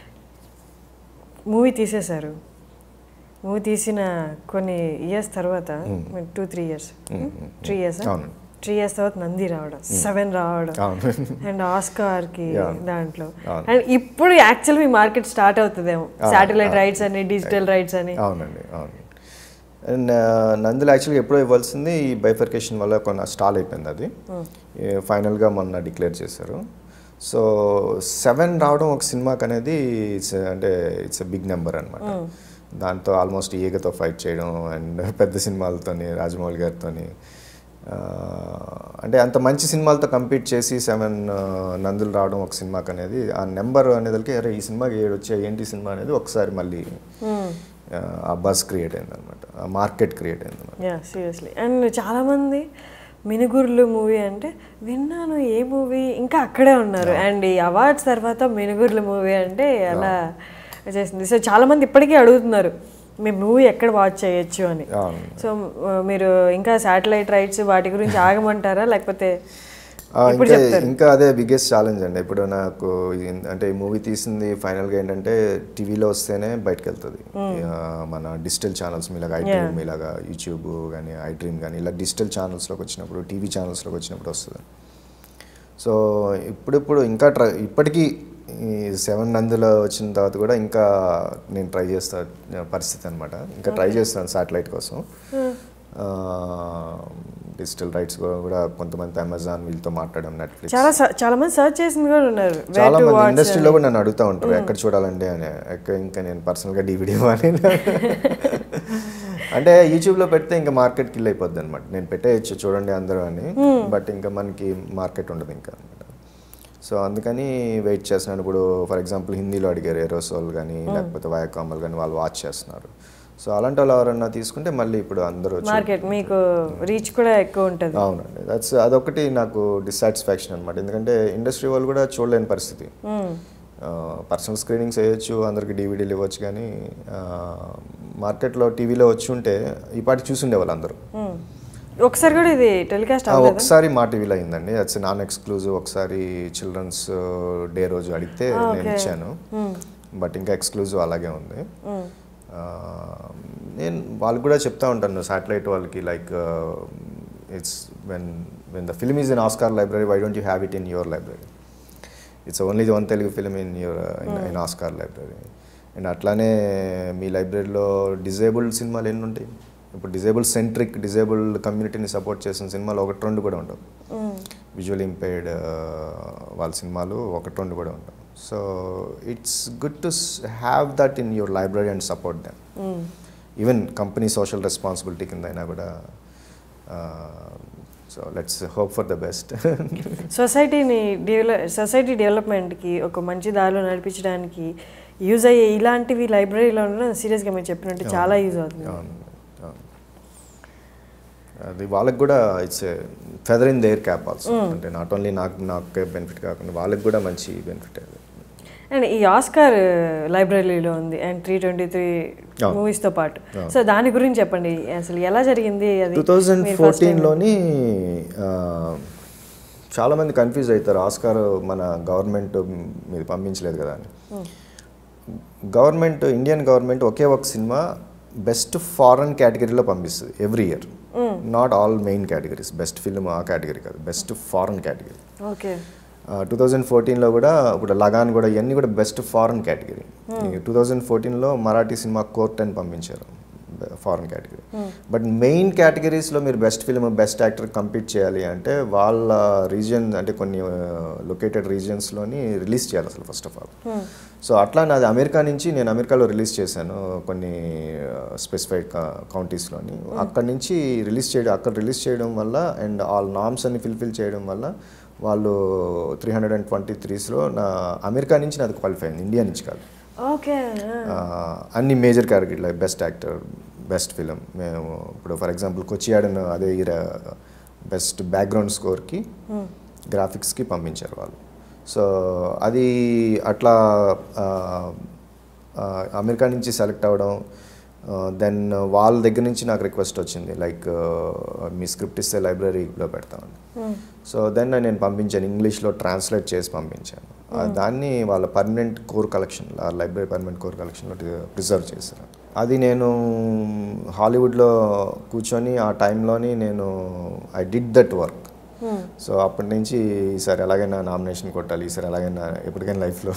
Speaker 1: మూవీ తీసేశారు మూవీ తీసిన కొన్ని ఇయర్స్ తర్వాత two three years three years
Speaker 2: అవును.
Speaker 1: త్రీ ఇయర్స్ తర్వాత నంది రావడం సెవెన్ రావడం
Speaker 2: అవును
Speaker 1: అండ్ ఆస్కార్కి
Speaker 2: Yeah.
Speaker 1: దాంట్లో
Speaker 2: అవును.
Speaker 1: అండ్ ఇప్పుడు యాక్చువల్ మీ మార్కెట్ స్టార్ట్ అవుతుందేమో శాటిలైట్ రైట్స్ అని డిజిటల్ రైట్స్ అని
Speaker 2: అవునండి అవును అండ్ నందులు యాక్చువల్గా ఎప్పుడో ఇవ్వాల్సింది ఈ బైఫర్కేషన్ వల్ల కొన్ని స్టాల్ అయిపోయింది అది ఫైనల్గా మొన్న డిక్లేర్ చేశారు సో సెవెన్ రావడం ఒక సినిమాకి అనేది ఇట్స్ అంటే ఇట్స్ బిగ్ నెంబర్ అనమాట దాంతో ఆల్మోస్ట్ ఈగతో ఫైట్ చేయడం అండ్ పెద్ద సినిమాలతోని రాజమౌళి గారితోని ఆ, అంటే అంత మంచి సినిమాలతో కంపీట్ చేసి సెవెన్ నందులు రావడం ఒక సినిమాకి అనేది ఆ నెంబర్ అనేదానికి అరే ఈ సినిమాకి ఏడు వచ్చాయి ఏంటి ఈ సినిమా అనేది ఒకసారి మళ్ళీ ఆ, ఆ బస్ క్రియేట్ అయింది అనమాట ఆ మార్కెట్ క్రియేట్ అయింది అనమాట
Speaker 1: యా సీరియస్లీ అండ్ చాలామంది మినుగుర్లు మూవీ అంటే విన్నాను ఏ మూవీ ఇంకా అక్కడే ఉన్నారు అండ్ ఈ అవార్డ్స్ తర్వాత మినుగుర్లు మూవీ అంటే అలా చేసింది సో చాలామంది ఇప్పటికీ అడుగుతున్నారు మేము మూవీ ఎక్కడ వాచ్ చేయొచ్చు అని
Speaker 2: అవును.
Speaker 1: సో ఆ, మీరు ఇంకా శాటిలైట్ రైట్స్ వాటి గురించి ఆగమంటారా లేకపోతే
Speaker 2: ఆ,
Speaker 1: ఇప్పుడు
Speaker 2: ఇంకా
Speaker 1: చెప్తారు
Speaker 2: ఇంకా అదే బిగ్గెస్ట్ ఛాలెంజ్ అండి ఇప్పుడు నాకు ఇది- అంటే ఈ మూవీ తీసింది ఫైనల్గా ఏంటంటే టీవీలో వస్తేనే బయటకు వెళ్తుంది ఆ, మన డిజిటల్ ఛానల్స్ మీలాగా ఐ డ్రీమ్ మీలాగా యూట్యూబ్ కానీ ఐ డ్రీమ్ కానీ ఇలా డిజిటల్ ఛానల్స్లోకి వచ్చినప్పుడు టీవీ ఛానల్స్లోకి వచ్చినప్పుడు వస్తుంది సో ఇప్పుడిప్పుడు ఇంకా ట్రై ఇప్పటికీ ఈ సెవెన్ నందులో వచ్చిన తర్వాత కూడా ఇంకా నేను ట్రై చేస్తా పరిస్థితి అనమాట ఇంకా ట్రై చేస్తాను శాటిలైట్ కోసం డిజిటల్ రైట్స్ కూడా కొంతమంది అమెజాన్ వీళ్ళతో మాట్లాడడం నెట్ఫ్లిక్స్
Speaker 1: చాలా స- చాలా మంది సర్చ్ చేసింది కూడా ఉన్నారు Where
Speaker 2: చాలా
Speaker 1: to
Speaker 2: మంది
Speaker 1: watch
Speaker 2: ఇండస్ట్రీలో కూడా నన్ను అడుగుతూ ఉంటారు ఎక్కడ చూడాలండి అని ఎక్కడ ఇంకా నేను పర్సనల్గా డివిడీ ఇవ్వాలి అంటే యూట్యూబ్లో పెడితే ఇంకా మార్కెట్ కిల్ అయిపోద్ది అనమాట నేను పెట్టేయచ్చు చూడండి అందరూ అని బట్ ఇంకా మనకి మార్కెట్ ఉండదు ఇంకా అనమాట సో అందుకని వెయిట్ చేస్తున్నాను ఇప్పుడు ఫర్ ఎగ్జాంపుల్ హిందీలో అడిగారు ఏరోసోల్ కానీ లేకపోతే వయకామల్ కానీ వాళ్ళు వాచ్ చేస్తున్నారు సో అలాంటి వాళ్ళు ఎవరన్నా తీసుకుంటే మళ్ళీ ఇప్పుడు అందరూ వచ్చి-
Speaker 1: మార్కెట్ మీకు రీచ్ కూడా ఎక్కువ ఉంటుంది
Speaker 2: అవునండి దట్స్ అదొకటి నాకు డిస్సాటిస్ఫాక్షన్ అనమాట ఎందుకంటే ఇండస్ట్రీ వాళ్ళు కూడా చూడలేని పరిస్థితి పర్సనల్ స్క్రీనింగ్స్ వేయొచ్చు అందరికి డివిడీలు ఇవ్వచ్చు కానీ మార్కెట్లో టీవీలో వచ్చి ఉంటే ఈ పాటి చూసుండే వాళ్ళు అందరూ
Speaker 1: మ్మ్. ఒకసారి కూడా ఇది టెలికాస్ట్
Speaker 2: ఆ,
Speaker 1: అవ్వలేదు
Speaker 2: ఒకసారి మా టీవీలో అయిందండి అట్స్ నాన్ ఎక్స్క్లూజివ్ ఒకసారి చిల్డ్రన్స్ డే రోజు అడిగితే నేను ఇచ్చాను బట్ ఇంకా ఎక్స్క్లూజివ్ అలాగే ఉంది ఆ, నేను వాళ్ళకి కూడా చెప్తా ఉంటాను శాటిలైట్ వాళ్ళకి like it's when when the film is in Oscar library why don't you have it in your library it's only the one Telugu film in your in Oscar library and అట్లానే మీ లైబ్రరీలో డిజేబుల్డ్ సినిమాలు ఎన్ని ఉంటాయి ఇప్పుడు disable centric disabled కమ్యూనిటీని support చేసిన సినిమాలు ఒకటి రెండు కూడా ఉండవు విజువల్ ఇంపైర్డ్ వాళ్ళ సినిమాలు ఒకటి రెండు కూడా ఉండవు so it's good to have that in your library and support them even company social responsibility కింద అయినా కూడా so let's hope for the best
Speaker 1: సొసైటీని డెవలప్ సొసైటీ డెవలప్మెంట్కి ఒక మంచి దారిలో నడిపించడానికి యూజ్ అయ్యే ఇలాంటివి లైబ్రరీలో ఉండడం సీరియస్గా మీరు చెప్పినట్టు చాలా యూజ్ అవుతుంది
Speaker 2: అవును, అవును. అది వాళ్ళకి కూడా it's feather in their cap also అంటే నాట్ ఓన్లీ నాకు నాకు బెనిఫిట్ కాకుండా వాళ్ళకి కూడా మంచి బెనిఫిట్ అది
Speaker 1: అండ్ ఈ ఆస్కార్ లైబ్రరీలో ఉంది అండ్ త్రీ ట్వంటీ త్రీ
Speaker 2: అవును.
Speaker 1: మూవీస్తో పాటు సో దాని గురించి చెప్పండి అసలు ఎలా జరిగింది అది
Speaker 2: టూ థౌజండ్
Speaker 1: మీరు first time-
Speaker 2: ఫోర్టీన్లోని చాలామంది కన్ఫ్యూజ్ అవుతారు ఆస్కార్ మన గవర్నమెంట్ మీద పంపించలేదు కదా అని గవర్నమెంట్ ఇండియన్ గవర్నమెంట్ ఒకే ఒక సినిమా బెస్ట్ ఫారెన్ కేటగిరీలో పంపిస్తుంది every year not all main categories best film ఆ కేటగిరీ కాదు best foreign category
Speaker 1: okay
Speaker 2: two thousand ఫోర్టీన్లో కూడా ఇప్పుడు లగాన్ కూడా ఇవన్నీ కూడా best foreign category two thousand ఫోర్టీన్లో మరాఠీ సినిమా కోర్ట్ అని పంపించారు ఫారెన్ కేటగిరీ బట్ మెయిన్ కేటగిరీస్లో మీరు best film best actor compete చేయాలి అంటే వాళ్ళ రీజియన్ అంటే కొన్ని లొకేటెడ్ రీజియన్స్లోని రిలీజ్ చేయాలి అసలు ఫస్ట్ ఆఫ్ ఆల్ సో అట్లా నాది అమెరికా నుంచి నేను అమెరికాలో రిలీజ్ చేశాను కొన్ని స్పెసిఫైడ్ కౌంటీస్లోని అక్కడి నుంచి రిలీజ్ చేయడం అక్కడ రిలీజ్ చేయడం వల్ల అండ్ ఆల్ నామ్స్ అన్ని ఫిల్ఫిల్ చేయడం వల్ల వాళ్ళు త్రీ హండ్రెడ్ అండ్ ట్వంటీ త్రీస్లో నా అమెరికా నుంచి నాది క్వాలిఫై అయింది ఇండియా నుంచి కాదు
Speaker 1: ఓకే
Speaker 2: ఆ, అన్ని major category like best actor best film మేము ఇప్పుడు ఫర్ ఎగ్జాంపుల్ కొచ్చియాడన్ అదే ఇయర్ బెస్ట్ బ్యాక్గ్రౌండ్ స్కోర్కి గ్రాఫిక్స్కి పంపించారు వాళ్ళు సో అది అట్లా ఆ, ఆ, అమెరికా నుంచి సెలెక్ట్ అవ్వడం దెన్ వాళ్ళ దగ్గర నుంచి నాకు రిక్వెస్ట్ వచ్చింది లైక్ మీ స్క్రిప్ట్ ఇస్తే లైబ్రరీలో పెడతామని సో దెన్ నేను పంపించాను ఇంగ్లీష్లో ట్రాన్స్లేట్ చేసి పంపించాను ఆ, దాన్ని వాళ్ళ permanent core collection library permanent core కలెక్షన్లో ప్రిజర్వ్ చేశాను అది నేను హాలీవుడ్లో కూర్చొని ఆ టైంలోని నేను I did that work so అప్పటి నుంచి ఈసారి ఎలాగైనా నామినేషన్ కొట్టాలి ఈసారి ఎలాగైనా ఎప్పటికైనా లైఫ్లో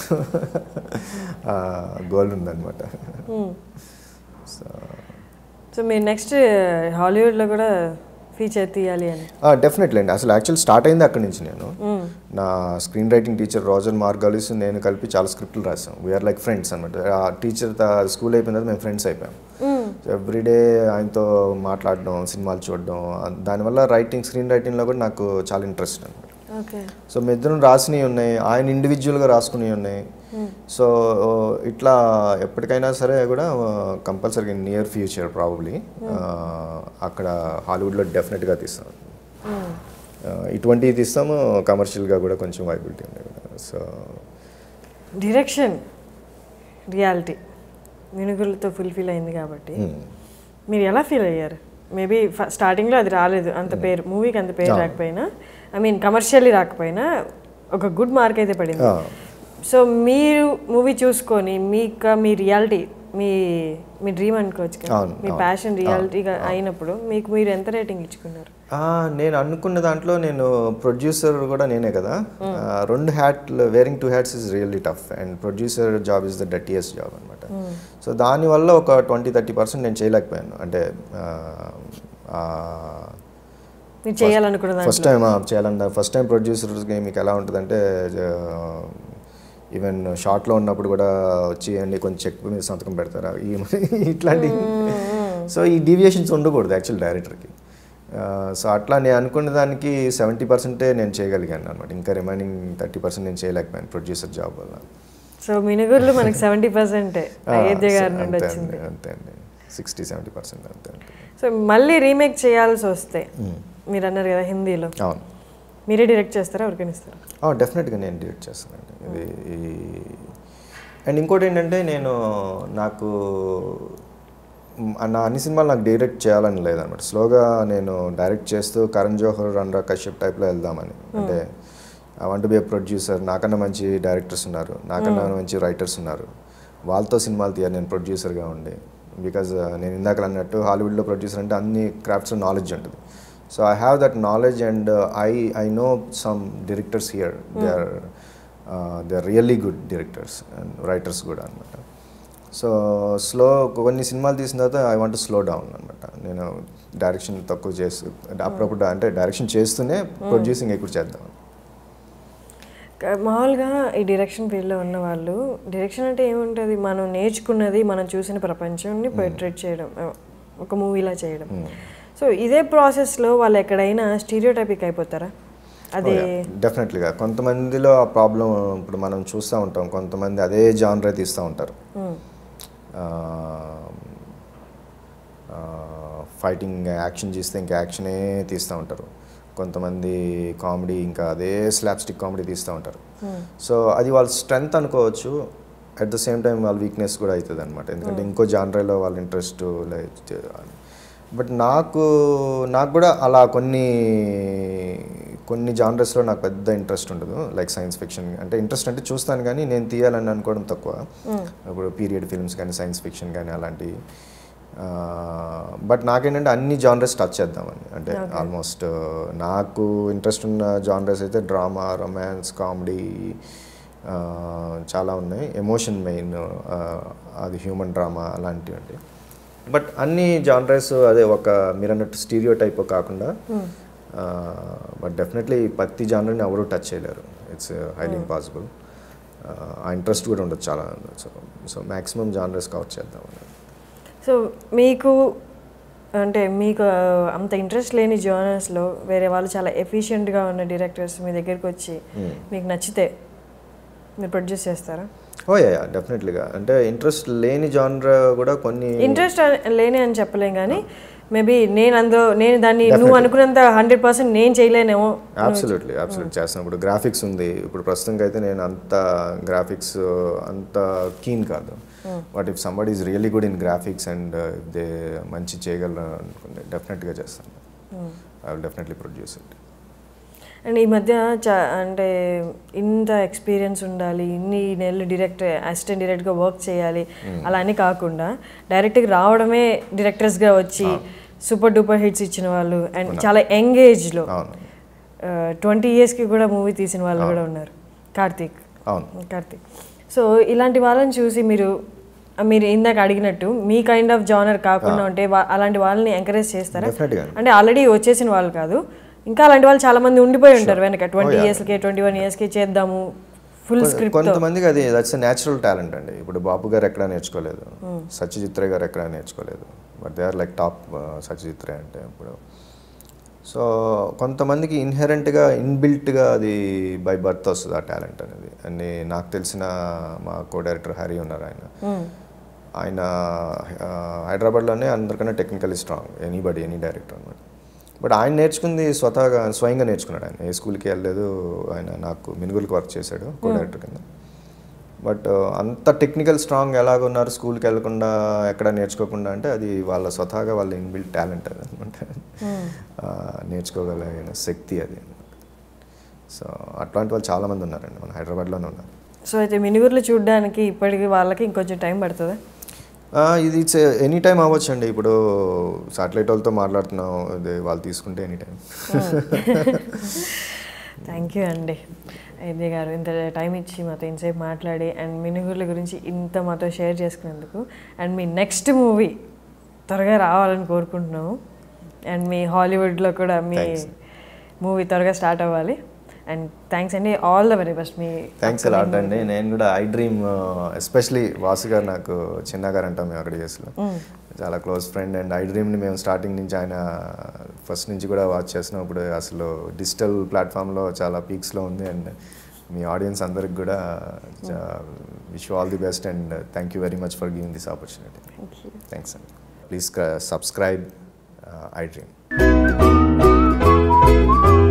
Speaker 2: గోల్ ఉందన్నమాట సో
Speaker 1: సో మీరు నెక్స్ట్ హాలీవుడ్లో కూడా ఫీచర్ తీయాలి అని
Speaker 2: డెఫినెట్లీ అండి అసలు యాక్చువల్ స్టార్ట్ అయింది అక్కడి నుంచి నేను నా screen writing teacher Roger Margolis నేను కలిపి చాలా స్క్రిప్ట్లు రాసాం వీఆర్ లైక్ ఫ్రెండ్స్ అనమాట ఆ టీచర్ స్కూల్ అయిపోయిన తర్వాత మేము ఫ్రెండ్స్ అయిపోయాం ఎవ్రీడే ఆయనతో మాట్లాడడం సినిమాలు చూడడం దానివల్ల రైటింగ్ స్క్రీన్ రైటింగ్లో కూడా నాకు చాలా ఇంట్రెస్ట్ అనమాట
Speaker 1: ఓకే
Speaker 2: సో మీ ఇద్దరం రాసినవి ఉన్నాయి ఆయన ఇండివిజువల్గా రాసుకునేవి ఉన్నాయి సో ఇట్లా ఎప్పటికైనా సరే కూడా కంపల్సరీ నియర్ ఫ్యూచర్ ప్రాబబ్లీ అక్కడ హాలీవుడ్లో డెఫినెట్గా తీస్తాం ఆ, ఇటువంటివి తీస్తాము కమర్షియల్గా కూడా కొంచెం వైబిలిటీ ఉంది కదా సో
Speaker 1: డిరెక్షన్ రియాలిటీ మినుగులతో ఫుల్ఫిల్ అయింది కాబట్టి మీరు ఎలా ఫీల్ అయ్యారు మేబీ స్టార్టింగ్లో అది రాలేదు అంత పేరు మూవీకి అంత పేరు రాకపోయినా ఐ మీన్ కమర్షియల్లీ రాకపోయినా ఒక గుడ్ మార్క్ అయితే పడింది
Speaker 2: ఆ,
Speaker 1: సో మీరు మూవీ చూసుకొని మీకు మీ రియాలిటీ మీ మీ డ్రీమ్ అనుకోవచ్చు కదా
Speaker 2: అవును,
Speaker 1: మీ
Speaker 2: అవును,
Speaker 1: ప్యాషన్ రియాలిటీగా అయినప్పుడు మీకు మీరు ఎంత రేటింగ్ ఇచ్చుకున్నారు
Speaker 2: ఆ, నేను అనుకున్న దాంట్లో నేను ప్రొడ్యూసర్ కూడా నేనే కదా ఆ, రెండు హ్యాట్లు wearing two hats is really tough and producer job is the dirtiest job అనమాట సో దానివల్ల ఒక ట్వంటీ థర్టీ పర్సెంట్ నేను చేయలేకపోయాను అంటే ఆ, ఆ,
Speaker 1: మీరు చేయాలనుకున్న దాంట్లో
Speaker 2: ఫస్ట్ టైం చేయాలన్న ఫస్ట్ టైం ప్రొడ్యూసర్స్కి మీకు ఎలా ఉంటుందంటే ఈవెన్ షార్ట్లో ఉన్నప్పుడు కూడా వచ్చి అండి కొంచెం చెక్ మీద సంతకం పెడతారా ఈ ఇట్లాంటి సో ఈ డీవియేషన్స్ ఉండకూడదు యాక్చువల్ డైరెక్టర్కి సో అట్లా నేను అనుకున్న దానికి సెవెంటీ పర్సెంటే నేను చేయగలిగాను అనమాట ఇంకా రిమైనింగ్ థర్టీ పర్సెంట్ నేను చేయలేకపోయాను ప్రొడ్యూసర్ జాబ్ వల్ల
Speaker 1: సో మినుగుర్లు మనకి సెవెంటీ పర్సెంటే
Speaker 2: ఆ,
Speaker 1: అయోధ్య గారి నుండి
Speaker 2: అంతే
Speaker 1: వచ్చింది
Speaker 2: అండి అంతే అండి సిక్స్టీ సెవెంటీ పర్సెంట్ అంతే అంతే
Speaker 1: సో మళ్ళీ రీమేక్ చేయాల్సి వస్తే మీరు అన్నారు కదా హిందీలో
Speaker 2: అవును
Speaker 1: మీరే డైరెక్ట్ చేస్తారా ఎవరికైనా ఇస్తారా
Speaker 2: డెఫినెట్గా నేను డిలీట్ చేస్తానండి ఇది ఈ- అండ్ ఇంకోటి ఏంటంటే నేను నాకు మ్, నా అన్ని సినిమాలు నాకు డైరెక్ట్ చేయాలని లేదనమాట స్లోగా నేను డైరెక్ట్ చేస్తూ కరణ్ జోహర్ అనురాగ్ కశ్యప్ టైప్లో వెళ్దామని అంటే I want be a producer నాకన్నా మంచి డైరెక్టర్స్ ఉన్నారు నాకన్నా మంచి రైటర్స్ ఉన్నారు వాళ్ళతో సినిమాలు తీయాలి నేను ప్రొడ్యూసర్గా ఉండి బికాజ్ నేను ఇందాక అన్నట్టు హాలీవుడ్లో ప్రొడ్యూసర్ అంటే అన్ని క్రాఫ్ట్స్ నాలెడ్జ్ ఉంటుంది so I have that knowledge and I I know some directors here they are they are really good directors and writers కూడా అనమాట సో స్లో కొన్ని సినిమాలు తీసిన తర్వాత ఐ వాంట్ స్లో డౌన్ అనమాట నేను డైరెక్షన్ తక్కువ చేస్తూ అప్పుడప్పుడు అంటే డైరెక్షన్ చేస్తూనే ప్రొడ్యూసింగ్ ఎక్కువ చేద్దాం
Speaker 1: క- మామూలుగా ఈ డైరెక్షన్ ఫీల్డ్లో ఉన్న వాళ్ళు డైరెక్షన్ అంటే ఏముంటుంది మనం నేర్చుకున్నది మనం చూసిన ప్రపంచాన్ని పోర్ట్రేట్ చేయడం ఆ, ఒక మూవీలా చేయడం సో ఇదే ప్రాసెస్లో వాళ్ళు ఎక్కడైనా స్టీరియోటైపిక్ అయిపోతారా అదే
Speaker 2: డెఫినెట్లీగా కొంతమందిలో ఆ ప్రాబ్లం ఇప్పుడు మనం చూస్తూ ఉంటాం కొంతమంది అదే జానరే తీస్తూ ఉంటారు
Speaker 1: మ్మ్.
Speaker 2: ఫైటింగ్ యాక్షన్ చేస్తే ఇంకా యాక్షనే తీస్తూ ఉంటారు కొంతమంది కామెడీ ఇంకా అదే స్లాప్ స్టిక్ కామెడీ తీస్తూ ఉంటారు సో అది వాళ్ళ స్ట్రెంగ్త్ అనుకోవచ్చు అట్ ద సేమ్ టైం వాళ్ళ వీక్నెస్ కూడా అవుతుంది అనమాట ఎందుకంటే ఇంకో జానరేలో వాళ్ళ ఇంట్రెస్ట్ లైక్ బట్ నాకు నాకు కూడా అలా కొన్ని కొన్ని జానరస్లో నాకు పెద్ద ఇంట్రెస్ట్ ఉండదు లైక్ సైన్స్ ఫిక్షన్ అంటే ఇంట్రెస్ట్ అంటే చూస్తాను కానీ నేను తీయాలని అనుకోవడం తక్కువ ఇప్పుడు పీరియడ్ ఫిల్మ్స్ కానీ సైన్స్ ఫిక్షన్ కానీ అలాంటివి బట్ నాకేంటంటే అన్ని జానరస్ టచ్ చేద్దామని అంటే ఆల్మోస్ట్ నాకు ఇంట్రెస్ట్ ఉన్న జానరస్ అయితే డ్రామా రొమాన్స్ కామెడీ చాలా ఉన్నాయి ఎమోషన్ మెయిన్ అది హ్యూమన్ డ్రామా అలాంటివి ఉంటాయి బట్ అన్ని జానరస్ అదే ఒక మీరు అన్నట్టు స్టీరియో టైప్ కాకుండా బట్ డెఫినెట్లీ ప్రతి జానర్ని ఎవరు టచ్ చేయలేరు ఇట్స్ హైలీ ఇంపాసిబుల్ ఆ ఇంట్రెస్ట్ కూడా ఉండదు చాలా so so maximum genres cover చేద్దామని
Speaker 1: సో మీకు అంటే మీకు ఆ, అంత ఇంట్రెస్ట్ లేని జోనర్స్లో వేరే వాళ్ళు చాలా ఎఫిషియెంట్గా ఉన్న డైరెక్టర్స్ మీ దగ్గరికి వచ్చి మీకు నచ్చితే మీరు ప్రొడ్యూస్ చేస్తారా
Speaker 2: ఓ యా డెఫినెట్లీగా అంటే ఇంట్రెస్ట్ లేని జానర్ కూడా కొన్ని
Speaker 1: ఇంట్రెస్ట్ లేని అని చెప్పలేం కానీ మేబీ నేను అందులో నేను దాన్ని నువ్వు అనుకున్నంత హండ్రెడ్ పర్సెంట్ నేను చేయలేనేమో
Speaker 2: అబ్సల్యూట్లీ అబ్సల్యూట్ చేస్తాను ఇప్పుడు గ్రాఫిక్స్ ఉంది ఇప్పుడు ప్రస్తుతంగా అయితే నేను అంత గ్రాఫిక్స్ అంత కీన్ కాదు but if somebody is really good in graphics and they మంచి చేయగలరు అనుకుంటే డెఫినెట్గా చేస్తాను I will definitely produce it
Speaker 1: and ఈ మధ్య చా అంటే ఇంత ఎక్స్పీరియన్స్ ఉండాలి ఇన్ని నెలలు డైరెక్ట్ అసిస్టెంట్ డైరెక్ట్గా వర్క్ చేయాలి అలా అని కాకుండా డైరెక్ట్గా రావడమే డైరెక్టర్స్గా వచ్చి సూపర్ డూపర్ హిట్స్ ఇచ్చిన వాళ్ళు అండ్ చాలా యంగ్ ఏజ్లో
Speaker 2: అవును
Speaker 1: ట్వంటీ ఇయర్స్కి కూడా మూవీ తీసిన వాళ్ళు కూడా ఉన్నారు కార్తీక్
Speaker 2: అవును
Speaker 1: కార్తీక్ సో ఇలాంటి వాళ్ళని చూసి మీరు మీరు ఇందాక అడిగినట్టు మీ కైండ్ ఆఫ్ జానర్ కాకుండా ఉంటే వా- అలాంటి వాళ్ళని ఎంకరేజ్ చేస్తారా
Speaker 2: డెఫినెట్గా
Speaker 1: అంటే ఆల్రెడీ వచ్చేసిన వాళ్ళు కాదు ఇంకా అలాంటి వాళ్ళు చాలా మంది ఉండిపోయి ఉంటారు వెనక ట్వంటీ
Speaker 2: yeah.
Speaker 1: ఇయర్స్కి ట్వంటీ వన్ ఇయర్స్కి చేద్దాము ఫుల్ స్క్రిప్ట్
Speaker 2: కొంతమందికి అది దట్స్ న్యాచురల్ టాలెంట్ అండి ఇప్పుడు బాబు గారు ఎక్కడ నేర్చుకోలేదు సత్యజిత్ రే గారు ఎక్కడ నేర్చుకోలేదు but they are like top Satyajit Ray అంటే ఇప్పుడు సో కొంతమందికి ఇన్హెరెంట్గా ఇన్బిల్ట్గా అది బై బర్త్ వస్తుంది ఆ టాలెంట్ అనేది అండ్ నాకు తెలిసిన మా కో డైరెక్టర్ హరి ఉన్నారు ఆయన ఆయన ఆ, హైదరాబాద్లోనే అందరికన్నా technically strong anybody any director అనమాట బట్ ఆయన నేర్చుకుంది స్వతహాగా స్వయంగా నేర్చుకున్నాడు ఆయన ఏ స్కూల్కి వెళ్ళలేదు ఆయన నాకు మినుగులకి వర్క్ చేశాడు కో డైరెక్టర్ కింద బట్ అంత టెక్నికల్ స్ట్రాంగ్ ఎలాగ ఉన్నారు స్కూల్కి వెళ్ళకుండా ఎక్కడ నేర్చుకోకుండా అంటే అది వాళ్ళ స్వతహాగా వాళ్ళ ఇన్బిల్ట్ టాలెంట్ అది అనమాట నేర్చుకోగలిగిన శక్తి అది సో అట్లాంటి వాళ్ళు చాలామంది ఉన్నారండి మన హైదరాబాద్లోనే ఉన్నారు
Speaker 1: సో అయితే మినుగుర్లు చూడడానికి ఇప్పటికి వాళ్ళకి ఇంకొంచెం టైం పడుతుందా
Speaker 2: ఆ, ఇది ఇట్స్ ఎనీ టైం అవ్వచ్చు అండి ఇప్పుడు సాటిలైట్ వాళ్ళతో మాట్లాడుతున్నాం ఇది వాళ్ళు తీసుకుంటే ఎనీ టైం
Speaker 1: థ్యాంక్ యూ అండి ఐద్య గారు ఇంత టైం ఇచ్చి మాతో ఇంతసేపు మాట్లాడి అండ్ మినుగుర్ల గురించి ఇంత మాతో షేర్ చేసుకున్నందుకు అండ్ మీ నెక్స్ట్ మూవీ త్వరగా రావాలని కోరుకుంటున్నాము అండ్ మీ హాలీవుడ్లో కూడా మీ
Speaker 2: Thanks.
Speaker 1: మూవీ త్వరగా స్టార్ట్ అవ్వాలి అండ్ థ్యాంక్స్ అండి ఆల్ ద వెరీ బెస్ట్ మీ
Speaker 2: థ్యాంక్స్ అలాట్ అండి నేను కూడా ఐ డ్రీమ్ ఎస్పెషలీ వాసు గారు నాకు చిన్న గారు అంటాం మేము అక్కడ చేసిలో చాలా క్లోజ్ ఫ్రెండ్ అండ్ ఐ డ్రీమ్ని మేము స్టార్టింగ్ నుంచి ఆయన ఫస్ట్ నుంచి కూడా వాచ్ చేస్తున్నాం ఇప్పుడు అసలు డిజిటల్ ప్లాట్ఫామ్లో చాలా పీక్స్లో ఉంది అండ్ మీ ఆడియన్స్ అందరికి కూడా wish all the best and thank you very much for giving this opportunity thanks అండి ప్లీజ్ సబ్స్క్రైబ్ ఐ డ్రీమ్